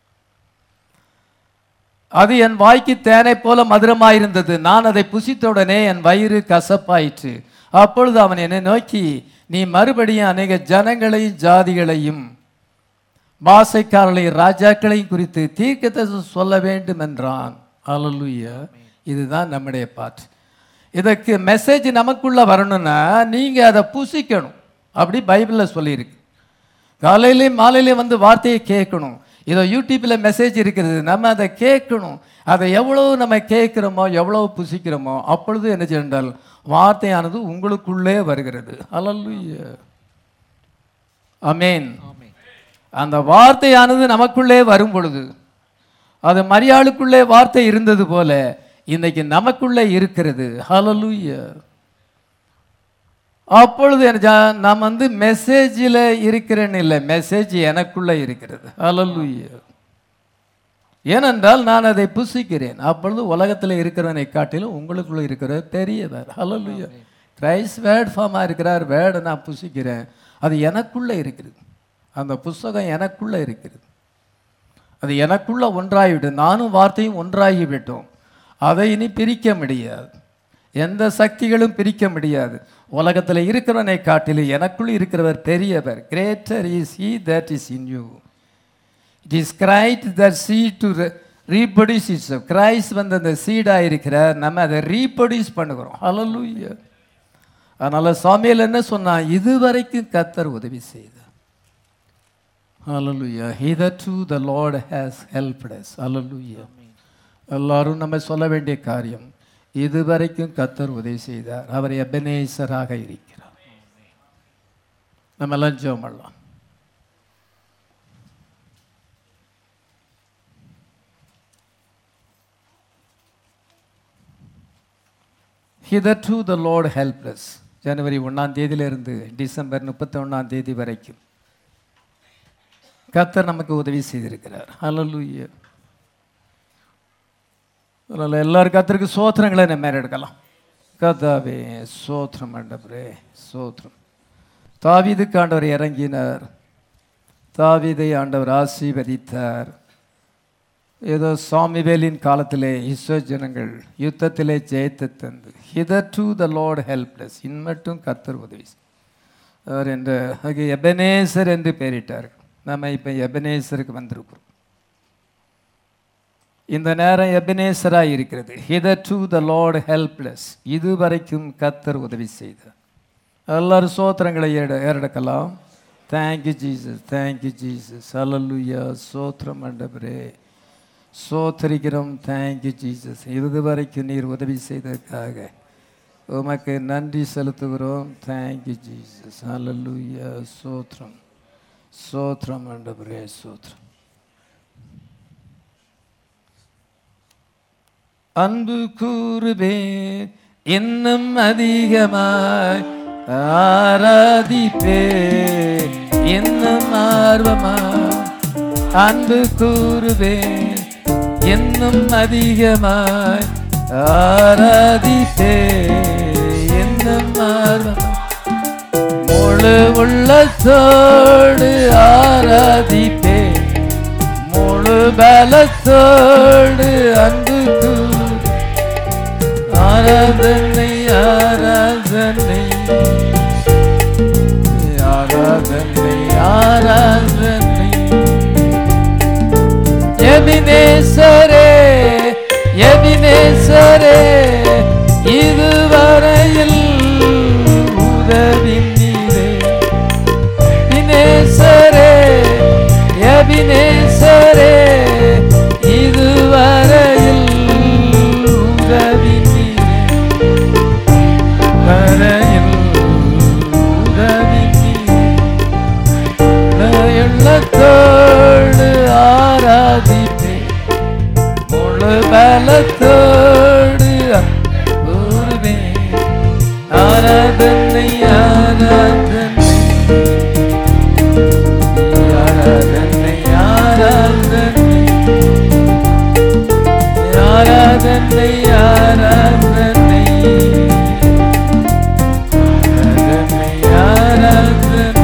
அது என் வாய்க்கு தேனை போல மதுரமாயிருந்தது நான் அதை புசித்தவுடனே என் வயிறு கசப்பாயிற்று அப்பொழுது அவன் என்னை நோக்கி நீ மறுபடியும் அநேக ஜனங்களையும் ஜாதிகளையும் பாசைக்காரர்களையும் ராஜாக்களையும் குறித்து தீர்க்கத்தை சொல்ல வேண்டும் என்றான் அல்லேலூயா இதுதான் நம்முடைய பாட்டு இதற்கு மெசேஜ் நமக்குள்ள வரணும்னா நீங்க அதை புசிக்கணும் அப்படி பைபிளில் சொல்லியிருக்கு காலையிலையும் மாலையிலையும் வந்து வார்த்தையை கேட்கணும் இதோ யூடியூப்பில் மெசேஜ் இருக்கிறது நம்ம அதை கேட்கணும் அதை எவ்வளவு நம்ம கேட்குறோமோ எவ்வளவு புசிக்கிறோமோ அப்பொழுது என்ன செய்தால் வார்த்தையானது உங்களுக்குள்ளே வருகிறது அல்லேலூயா அமேன் அந்த வார்த்தையானது நமக்குள்ளே வரும் பொழுது அது மரியாளுக்குள்ளே வார்த்தை இருந்தது போல இன்னைக்கு நமக்குள்ளே இருக்கிறது ஹalleluya அப்பொழுது என்ன நான் வந்து மெசேஜில் இருக்கிறேன்னு இல்லை மெசேஜ் எனக்குள்ளே இருக்கிறது ஹalleluya ஏனென்றால் நான் அதை புசிக்கிறேன் அப்பொழுது உலகத்தில் இருக்கிறவனை காட்டிலும் உங்களுக்குள்ள இருக்கிற பெரியவர் ஹalleluya கிரைஸ்ட் வேர்ட் ஃபார்மாக இருக்கிறார் வேர்டை நான் புசிக்கிறேன் அது எனக்குள்ளே இருக்கிறது அந்த புஸ்தகம் எனக்குள்ளே இருக்கிறது அது எனக்குள்ள ஒன்றாகிவிடும் நானும் வார்த்தையும் ஒன்றாகிவிட்டோம் அதை இனி பிரிக்க முடியாது எந்த சக்திகளும் பிரிக்க முடியாது உலகத்தில் இருக்கிறவனை காட்டிலும் எனக்குள் இருக்கிறவர் பெரியவர் greater is he that is in you it is Christ that seed to reproduce it's Christ வந்து அந்த சீடாக இருக்கிறார் நம்ம அதை ரீப்ரொடியூஸ் பண்ணுகிறோம் ஹalleluya அதனால சாமியில் என்ன சொன்னா இதுவரைக்கும் கத்தர் உதவி செய்தார் ஹalleluya hitherto the lord has helped us hallelujah எல்லாரும் நம்ம சொல்ல வேண்டிய காரியம் இதுவரைக்கும் கத்தர் உதவி செய்தார் அவர் எபனேசராக இருக்கிறார் நம்ம எல்லாம் ஜெபம் பண்ணலாம் hitherto the lord helped us ஜனவரி ஒன்றாம் தேதியிலிருந்து டிசம்பர் முப்பத்தி ஒன்றாம் தேதி வரைக்கும் கர்த்தர் நமக்கு உதவி செய்திருக்கிறார் ஹalleluya அதனால் எல்லாரும் கர்த்தருக்கு சோத்திரங்களை நம்ம எடுக்கலாம் கர்த்தாவே சோத்திரம் ஆண்டவரே சோத்திரம் தாவீதுக்கு ஆண்டவர் இறங்கினார் தாவீதை ஆண்டவர் ஆசீர்வதித்தார் ஏதோ சாமிவேலின் காலத்திலே இஸ்ரோ ஜனங்கள் யுத்தத்திலே ஜெயித்து தந்து hitherto the lord helped us இன்மட்டும் கர்த்தர் உதவி செய்- அவர் என்ற அங்கே எபனேசர் என்று பெயரிட்டார்கள் நம்ம இப்போ எபனேசருக்கு வந்திருக்கிறோம் இந்த நேரம் எபனேசராக இருக்கிறது hitherto the lord helped us இதுவரைக்கும் கர்த்தர் உதவி செய்தார் எல்லாரும் சோத்திரங்களை ஏற ஏறெடுக்கலாம் தேங்க்யூ ஜீசஸ் தேங்க்யூ ஜீசஸ் அல்லலுயா சோத்திரம் ஆண்டவரே சோத்தரிக்கிறோம் தேங்க்யூ ஜீசஸ் இது வரைக்கும் நீர் உதவி செய்ததற்காக உமக்கு நன்றி செலுத்துகிறோம் தேங்க்யூ ஜீசஸ் அல்லலுயா சோத்திரம் சோத்திரம் ஆண்டவரே சோத்திரம் அன்பு கூறுவேன் இன்னும் அதிகமாய் ஆராதிப்பே இன்னும் ஆர்வமாய் அன்பு கூறுவேன் இன்னும் அதிகமாய் ஆராதிப்பே இன்னும் ஆர்வமாய் முழு உள்ளத்தோடு ஆராதிப்பே முழு பலத்தோடு அன்பு கூர் ஆராதனை ஆராதனை ஆராதனை ஆராதனை எபினேசரே எபினேசரே இதுவரையில் உதவி நீரே எபினேசரே எபினேசரே இதுவரையில் உதவி நீரே வரையில் உதவி நீரே உள்ளத்தோடு ஆராதிப்பே முழு பலத்தோடு கூறுவே ஆராதனை ஆராதனை ஆராதனை ஆராதனை ஆராதனை ஆராதனை ஆராதனை ஆராதனை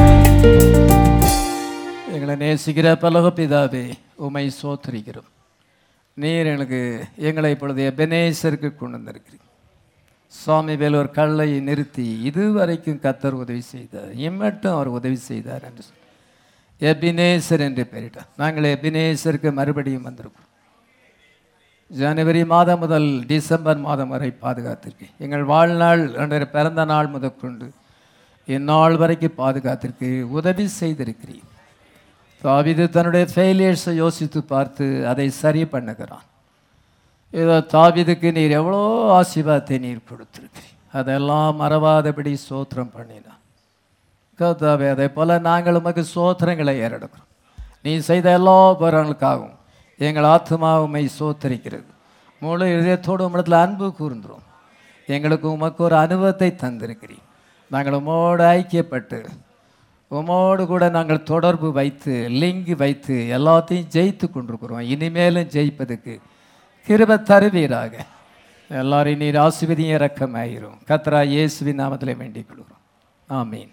எங்களை நேசிக்கிற பலக பிதாவே உமை சோத்தரிக்கிறோம் நீர் எனக்கு எங்களை இப்பொழுது எபனேசருக்கு கொண்டு வந்திருக்கிறீர் சுவாமி வேல் ஒரு கல்லை நிறுத்தி இதுவரைக்கும் கத்தர் உதவி செய்தார் இம்மட்டும் அவர் உதவி செய்தார் என்று சொன்னார். எபினேசர் என்று பெயரிட்டார் நாங்கள் எபினேசருக்கு மறுபடியும் வந்திருக்கோம் ஜனவரி மாதம் முதல் டிசம்பர் மாதம் வரை பாதுகாத்திருக்கேன் எங்கள் வாழ்நாள் என்ற பிறந்த நாள் முதற்கொண்டு இந்நாள் வரைக்கும் பாதுகாத்திருக்கு உதவி செய்திருக்கிறீர் தாவீது தன்னுடைய ஃபெயிலியர்ஸை யோசித்து பார்த்து அதை சரி பண்ணுகிறான் இதோ தாவீதுக்கு நீர் எவ்வளோ ஆசீர்வாதத்தை நீர் கொடுத்துருக்கிறீர் அதெல்லாம் மறவாதபடி சோத்திரம் பண்ணினான் கர்த்தாவே அதே போல் நாங்கள் உமக்கு சோத்திரங்களை ஏறெடுக்கிறோம் நீ செய்த எல்லா பரங்களுக்காகவும் எங்கள் ஆத்மா உம்மை சோத்தரிக்கிறது முழு இதயத்தோடு உம்மிடத்தில் அன்பு கூர்ந்துரும் எங்களுக்கு உமக்கு ஒரு அனுபவத்தை தந்திருக்கிறீர் நாங்கள் உமோடு ஐக்கியப்பட்டு உமோடு கூட நாங்கள் தொடர்பு வைத்து லிங்க் வைத்து எல்லாத்தையும் ஜெயித்து கொண்டிருக்கிறோம் இனிமேலும் ஜெயிப்பதுக்கு கிருப தருவீராக எல்லாரையும் நீர் ஆசிர்வதியும் இறக்கமாயிரும் கத்ரா இயேசுவின் நாமத்தில் வேண்டிக் கொள்கிறோம் ஆமீன்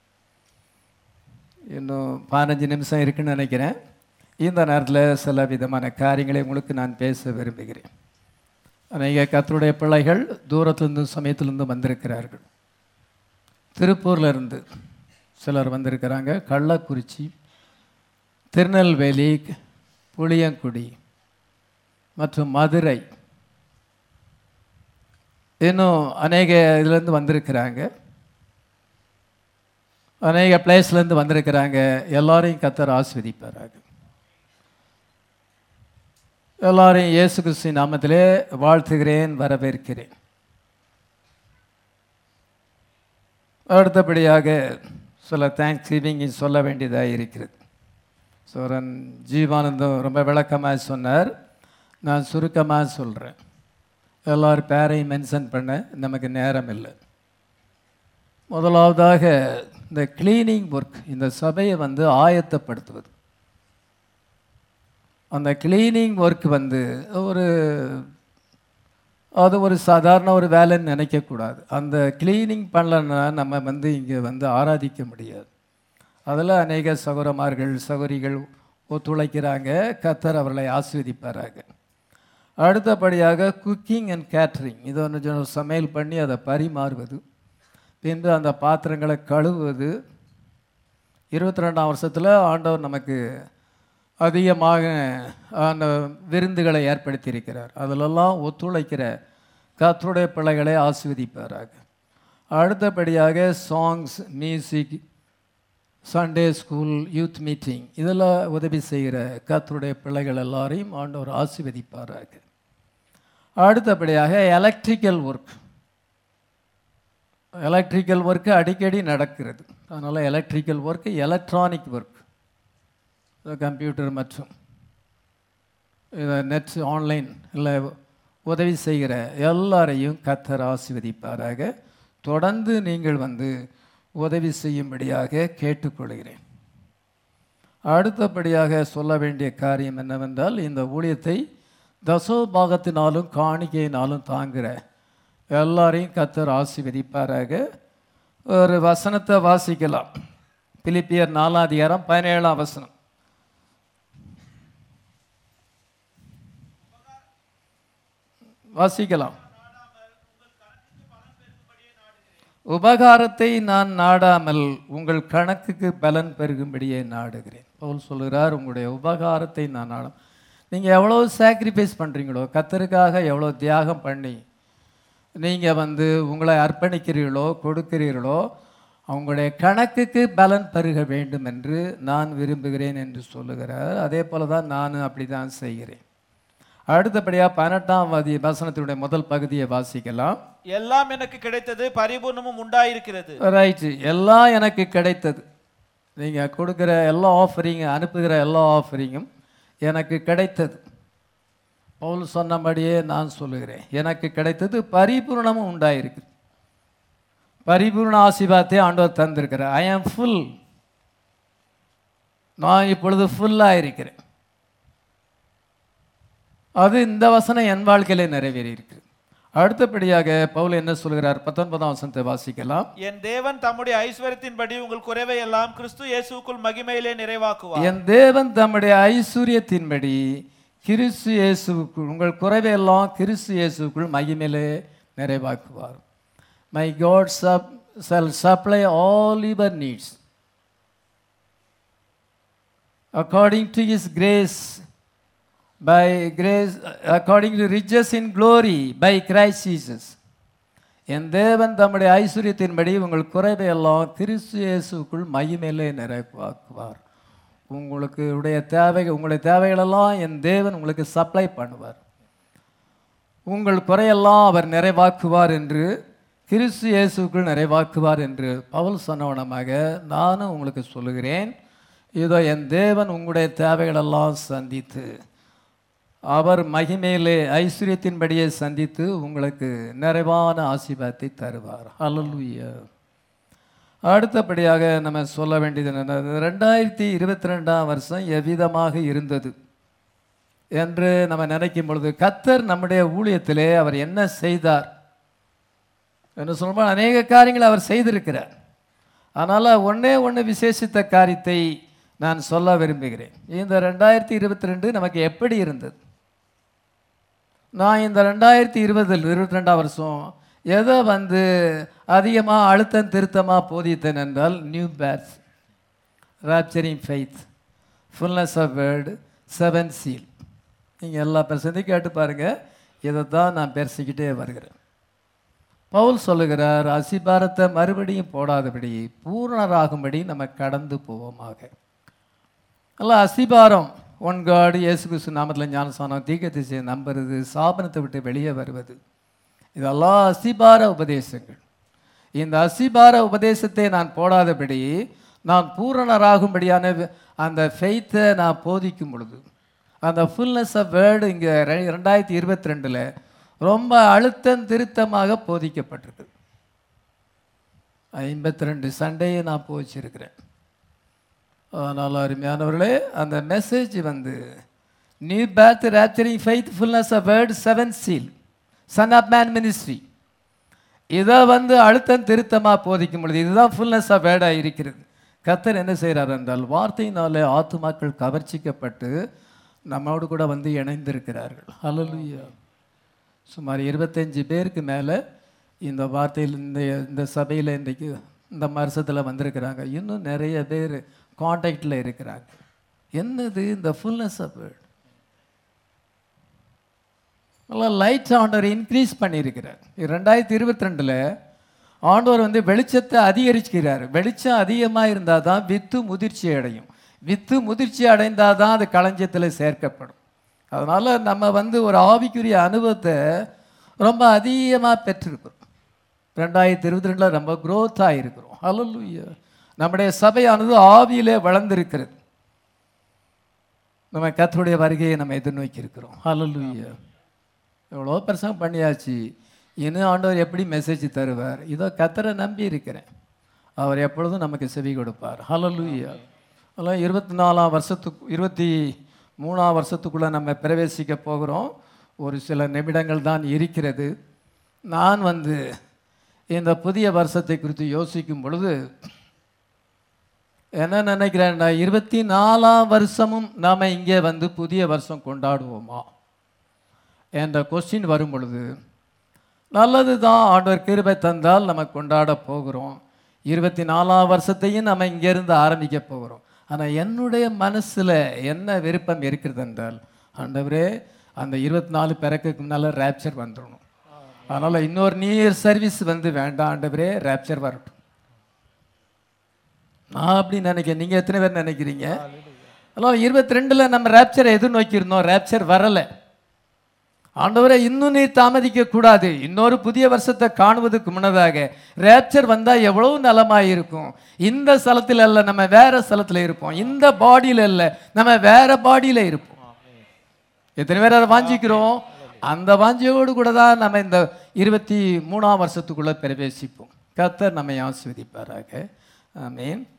இன்னும் பதினஞ்சு நிமிஷம் இருக்குன்னு நினைக்கிறேன் இந்த நேரத்தில் சில விதமான காரியங்களை உங்களுக்கு நான் பேச விரும்புகிறேன் அநேக கத்தருடைய பிள்ளைகள் தூரத்திலிருந்தும் சமயத்திலிருந்தும் வந்திருக்கிறார்கள் திருப்பூர்ல இருந்து சிலர் வந்திருக்கிறாங்க கள்ளக்குறிச்சி திருநெல்வேலி புளியங்குடி மற்றும் மதுரை இன்னும் அநேக இதுலேருந்து வந்திருக்கிறாங்க அநேக பிளேஸ்லேருந்து வந்திருக்கிறாங்க எல்லாரையும் கத்தர் ஆஸ்வதிப்பாராக எல்லாரையும் இயேசு கிறிஸ்து நாமத்திலே வாழ்த்துகிறேன் வரவேற்கிறேன் அடுத்தபடியாக சில தேங்க்ஸ் கிவிங் சொல்ல வேண்டியதாக இருக்கிறது சோரன் ஜீவானந்தம் ரொம்ப விளக்கமாக சொன்னார் நான் சுருக்கமாக சொல்கிறேன் எல்லார் பேரையும் மென்ஷன் பண்ண நமக்கு நேரம் இல்லை முதலாவதாக இந்த கிளீனிங் ஒர்க் இந்த சபையை வந்து ஆயத்தப்படுத்துவது அந்த கிளீனிங் ஒர்க் வந்து ஒரு அது ஒரு சாதாரண ஒரு வேலைன்னு நினைக்கக்கூடாது அந்த கிளீனிங் பண்ணலன்னா நம்ம வந்து இங்கே வந்து ஆராதிக்க முடியாது அதில் அநேக சகோதரமார்கள் சகோதரிகள் ஒத்துழைக்கிறாங்க கத்தர் அவர்களை ஆஸ்வதிப்பாராங்க அடுத்தபடியாக குக்கிங் அண்ட் கேட்ரிங் இது ஒன்று சமையல் பண்ணி அதை பரிமாறுவது பின்பு அந்த பாத்திரங்களை கழுவுவது இருபத்தி ரெண்டாம் வருஷத்தில் ஆண்டவர் நமக்கு அதிகமாக அந்த விருந்துகளை ஏற்படுத்தியிருக்கிறார் அதிலெல்லாம் ஒத்துழைக்கிற கத்தருடைய பிள்ளைகளை ஆஸ்வதிப்பாராக அடுத்தபடியாக songs music Sunday school youth meeting இதெல்லாம் உதவி செய்கிற கத்தருடைய பிள்ளைகள் எல்லாரையும் ஆண்டவர் ஆசீர்வதிப்பாராக அடுத்தபடியாக எலக்ட்ரிக்கல் ஒர்க் எலக்ட்ரிக்கல் ஒர்க்கு அடிக்கடி நடக்கிறது அதனால் electrical work electronic work computer மற்றும் இதை நெட் ஆன்லைன் இல்லை உதவி செய்கிற எல்லாரையும் கத்தர் ஆசீர்வதிப்பாராக தொடர்ந்து நீங்கள் வந்து உதவி செய்யும்படியாக கேட்டுக்கொள்கிறேன் அடுத்தபடியாக சொல்ல வேண்டிய காரியம் என்னவென்றால் இந்த ஊழியத்தை தசோ பாகத்தினாலும் காணிக்கையினாலும் தாங்குகிற எல்லாரையும் கத்தர் ஆசீர்வதிப்பாராக ஒரு வசனத்தை வாசிக்கலாம் பிலிப்பியர் நாலாம் அதிகாரம் பதினேழாம் வசனம் வாசிக்கலாம் உபகாரத்தை நான் நாடாமல் உங்கள் கணக்குக்கு பலன் பெருகும்படியே நாடுகிறேன் பவுல் சொல்கிறார் உங்களுடைய உபகாரத்தை நான் நாட நீங்கள் எவ்வளோ சாக்ரிஃபைஸ் பண்ணுறீங்களோ கத்தருக்காக எவ்வளோ தியாகம் பண்ணி நீங்கள் வந்து உங்களை அர்ப்பணிக்கிறீர்களோ கொடுக்கிறீர்களோ அவங்களுடைய கணக்குக்கு பலன் பெருக வேண்டும் என்று நான் விரும்புகிறேன் என்று சொல்லுகிறார் அதே போல தான் நானும் அப்படி தான் செய்கிறேன் அடுத்தபடியாக பதினெட்டாம் வதி வசனத்தினுடைய முதல் பகுதியை வாசிக்கலாம் எல்லாம் எனக்கு கிடைத்தது பரிபூர்ணமும் உண்டாயிருக்கிறது ரைட்டு எல்லாம் எனக்கு கிடைத்தது நீங்கள் கொடுக்குற எல்லா ஆஃபரிங் அனுப்புகிற எல்லா ஆஃபரிங்கும் எனக்கு கிடைத்தது பவுல் சொன்னபடியே நான் சொல்லுகிறேன் எனக்கு கிடைத்தது பரிபூர்ணமும் உண்டாயிருக்கு பரிபூர்ண ஆசீர்வாதத்தை ஆண்டவர் தந்திருக்கிறார் ஐ ஆம் ஃபுல் நான் இப்பொழுது ஃபுல்லாக இருக்கிறேன் அது இந்த வசனம் என் வாழ்க்கையிலே நிறைவேறி இருக்கு அடுத்தபடியாக பவுல் என்ன சொல்கிறார் பத்தொன்பதாம் வசனத்தை வாசிக்கலாம் என் தேவன் தம்முடைய ஐஸ்வர்யத்தின்படி உங்கள் குறைவை எல்லாம் கிறிஸ்து இயேசுக்குள் மகிமையிலே நிறைவாக்குவார் என் தேவன் தம்முடைய ஐஸ்வர்யத்தின்படி கிறிஸ்து இயேசுக்குள் உங்கள் குறைவையெல்லாம் கிறிஸ்து இயேசுக்குள் மகிமையிலே நிறைவாக்குவார் my God sub shall supply all your needs according to is grace by grace according to riches in glory by Christ Jesus என் தேவன் தம்முடைய ஐஸ்வர்யத்தின்படி உங்கள் குறைவை எல்லாம் கிறிஸ்து இயேசுக்குள் மகிமையிலே நிறைவாக்குவார் உங்களுக்கு உடைய தேவைகள் உங்களுடைய தேவைகளெல்லாம் என் தேவன் உங்களுக்கு சப்ளை பண்ணுவார் உங்கள் குறையெல்லாம் அவர் நிறைவாக்குவார் என்று கிறிஸ்து இயேசுக்குள் நிறைவாக்குவார் என்று பவுல் சொன்னவனமாக நானும் உங்களுக்கு சொல்லுகிறேன் இதோ என் தேவன் உங்களுடைய தேவைகளெல்லாம் சந்தித்து அவர் மகிமையிலே ஐஸ்வர்யத்தின்படியே சந்தித்து உங்களுக்கு நிறைவான ஆசீர்வாதத்தை தருவார் ஹalleluya அடுத்தபடியாக நம்ம சொல்ல வேண்டியது என்ன ரெண்டாயிரத்தி இருபத்தி ரெண்டாம் வருஷம் எவ்விதமாக இருந்தது என்று நம்ம நினைக்கும் பொழுது கத்தர் நம்முடைய ஊழியத்திலே அவர் என்ன செய்தார் என்று சொல்லும்போது அநேக காரியங்களை அவர் செய்திருக்கிறார் அதனால் ஒன்றே ஒன்று விசேஷித்த காரியத்தை நான் சொல்ல விரும்புகிறேன் இந்த ரெண்டாயிரத்தி இருபத்தி ரெண்டு நமக்கு எப்படி இருந்தது நான் இந்த ரெண்டாயிரத்தி இருபதில் இருபத்தி ரெண்டாம் வருஷம் எதை வந்து அதிகமாக அழுத்தம் திருத்தமாக போதித்தேன் என்றால் new faiths rapturing faith fullness of word seven seal நீங்கள் எல்லா பெருசந்தையும் கேட்டு பாருங்கள் இதை தான் நான் பேசிக்கிட்டே வருகிறேன் பவுல் சொல்லுகிறார் அசிபாரத்தை மறுபடியும் போடாதபடி பூர்ணராகும்படி நம்ம கடந்து போவோமாக அல்ல அசிபாரம் ஒன் காடு இயேசு கிறிஸ்து நாமத்தில் ஞானசானம் தீக்க திசையை நம்புறது சாபனத்தை விட்டு வெளியே வருவது இதெல்லாம் அசிபார உபதேசங்கள் இந்த அசிபார உபதேசத்தை நான் போடாதபடி நான் பூரணராகும்படியான வி- அந்த ஃபெய்த்தை நான் போதிக்கும் பொழுது அந்த ஃபுல்னஸ் ஆஃப் வேர்டு இங்கே ரெண்டாயிரத்தி இருபத்தி ரெண்டில் ரொம்ப அழுத்தம் திருத்தமாக போதிக்கப்பட்டிருக்கு ஐம்பத்தி ரெண்டு சண்டையை நான் போச்சிருக்கிறேன் அதனால் அருமையானவர்களே அந்த மெசேஜ் வந்து new faith rapturing faith fullness of word seven seal son of man ministry இதை வந்து அழுத்தம் திருத்தமாக போதிக்கும் பொழுது இதுதான் ஃபுல்னஸ் ஆஃப் வேர்டாக இருக்கிறது கத்தர் என்ன செய்கிறார் என்றால் வார்த்தையினாலே ஆத்துமாக்கள் கவர்ச்சிக்கப்பட்டு நம்மோடு கூட வந்து இணைந்திருக்கிறார்கள் ஹalleluya சுமார் இருபத்தஞ்சு பேருக்கு மேலே இந்த வார்த்தையில் இந்த இந்த சபையில் இன்றைக்கு இந்த வருஷத்தில் வந்திருக்கிறாங்க இன்னும் நிறைய பேர் காண்டாக்டில் இருக்கிறாங்க என்னது இந்த ஃபுல்னஸ் ஆஃப் வேர்ட் நல்லா லைட் ஆண்டவர் இன்க்ரீஸ் பண்ணியிருக்கிறார் ரெண்டாயிரத்தி இருபத்தி ரெண்டில் ஆண்டவர் வந்து வெளிச்சத்தை அதிகரிக்கிறார் வெளிச்சம் அதிகமாக இருந்தால் தான் வித்து முதிர்ச்சி அடையும் வித்து முதிர்ச்சி அடைந்தால் தான் அது களஞ்சியத்தில் சேர்க்கப்படும் அதனால் நம்ம வந்து ஒரு ஆவிக்குரிய அனுபவத்தை ரொம்ப அதிகமாக பெற்றிருக்கிறோம் ரெண்டாயிரத்தி இருபத்தி ரெண்டில் ரொம்ப growth ஆகிருக்கிறோம் ஹalleluya நம்முடைய சபையானது ஆவியிலே வளர்ந்திருக்கிறது நம்ம கர்த்தருடைய வருகையை நம்ம எதிர்நோக்கி இருக்கிறோம் ஹalleluya எவ்வளோ பிரசங்கம் பண்ணியாச்சு இன்னும் ஆண்டவர் எப்படி மெசேஜ் தருவார் இதோ கத்தரை நம்பி இருக்கிறேன் அவர் எப்பொழுதும் நமக்கு செவி கொடுப்பார் ஹalleluya அதெல்லாம் இருபத்தி நாலாம் வருஷத்துக்கு இருபத்தி மூணாம் வருஷத்துக்குள்ளே நம்ம பிரவேசிக்க போகிறோம் ஒரு சில நிமிடங்கள் தான் இருக்கிறது நான் வந்து இந்த புதிய வருஷத்தை குறித்து யோசிக்கும் பொழுது என்ன நினைக்கிறேன்டா இருபத்தி நாலாம் வருஷமும் நாம் இங்கே வந்து புதிய வருஷம் கொண்டாடுவோமா என்ற கொஸ்டின் வரும் பொழுது நல்லது தான் ஆண்டவர் கிருபை தந்தால் நம்ம கொண்டாட போகிறோம் இருபத்தி நாலாம் வருஷத்தையும் நம்ம இங்கேருந்து ஆரம்பிக்க போகிறோம் ஆனால் என்னுடைய மனசில் என்ன விருப்பம் இருக்கிறது என்றால் ஆண்டவரே அந்த இருபத்தி நாலு பிறக்குக்கு முன்னால் ரேப்சர் வந்துடணும் அதனால் இன்னொரு நியூ இயர் சர்வீஸ் வந்து வேண்டாம் ஆண்டவரே ரேப்சர் வரட்டும் நான் அப்படி நினைக்கிறேன் நீங்கள் எத்தனை பேர் நினைக்கிறீங்க அதனால் இருபத்தி ரெண்டில் நம்ம ரேப்சரை எதிர்நோக்கியிருந்தோம் ரேப்சர் வரலை ஆண்டவரை இன்னும் நீ தாமதிக்க கூடாது இன்னொரு புதிய வருஷத்தை காணுவதற்கு முன்னதாக ரேப்சர் வந்தா எவ்வளவு நலமாய் இருக்கும் இந்த ஸ்தலத்தில் அல்ல நம்ம வேற ஸ்தலத்தில் இருப்போம் இந்த பாடியில இல்ல நம்ம வேற பாடியில இருப்போம் எத்தனை பேர் அதை வாஞ்சிக்கிறோம் அந்த வாஞ்சியோடு கூட தான் நம்ம இந்த இருபத்தி மூணாம் வருஷத்துக்குள்ள பிரவேசிப்போம் கர்த்தர் நம்மை ஆஸ்வதிப்பாராக ஆமென்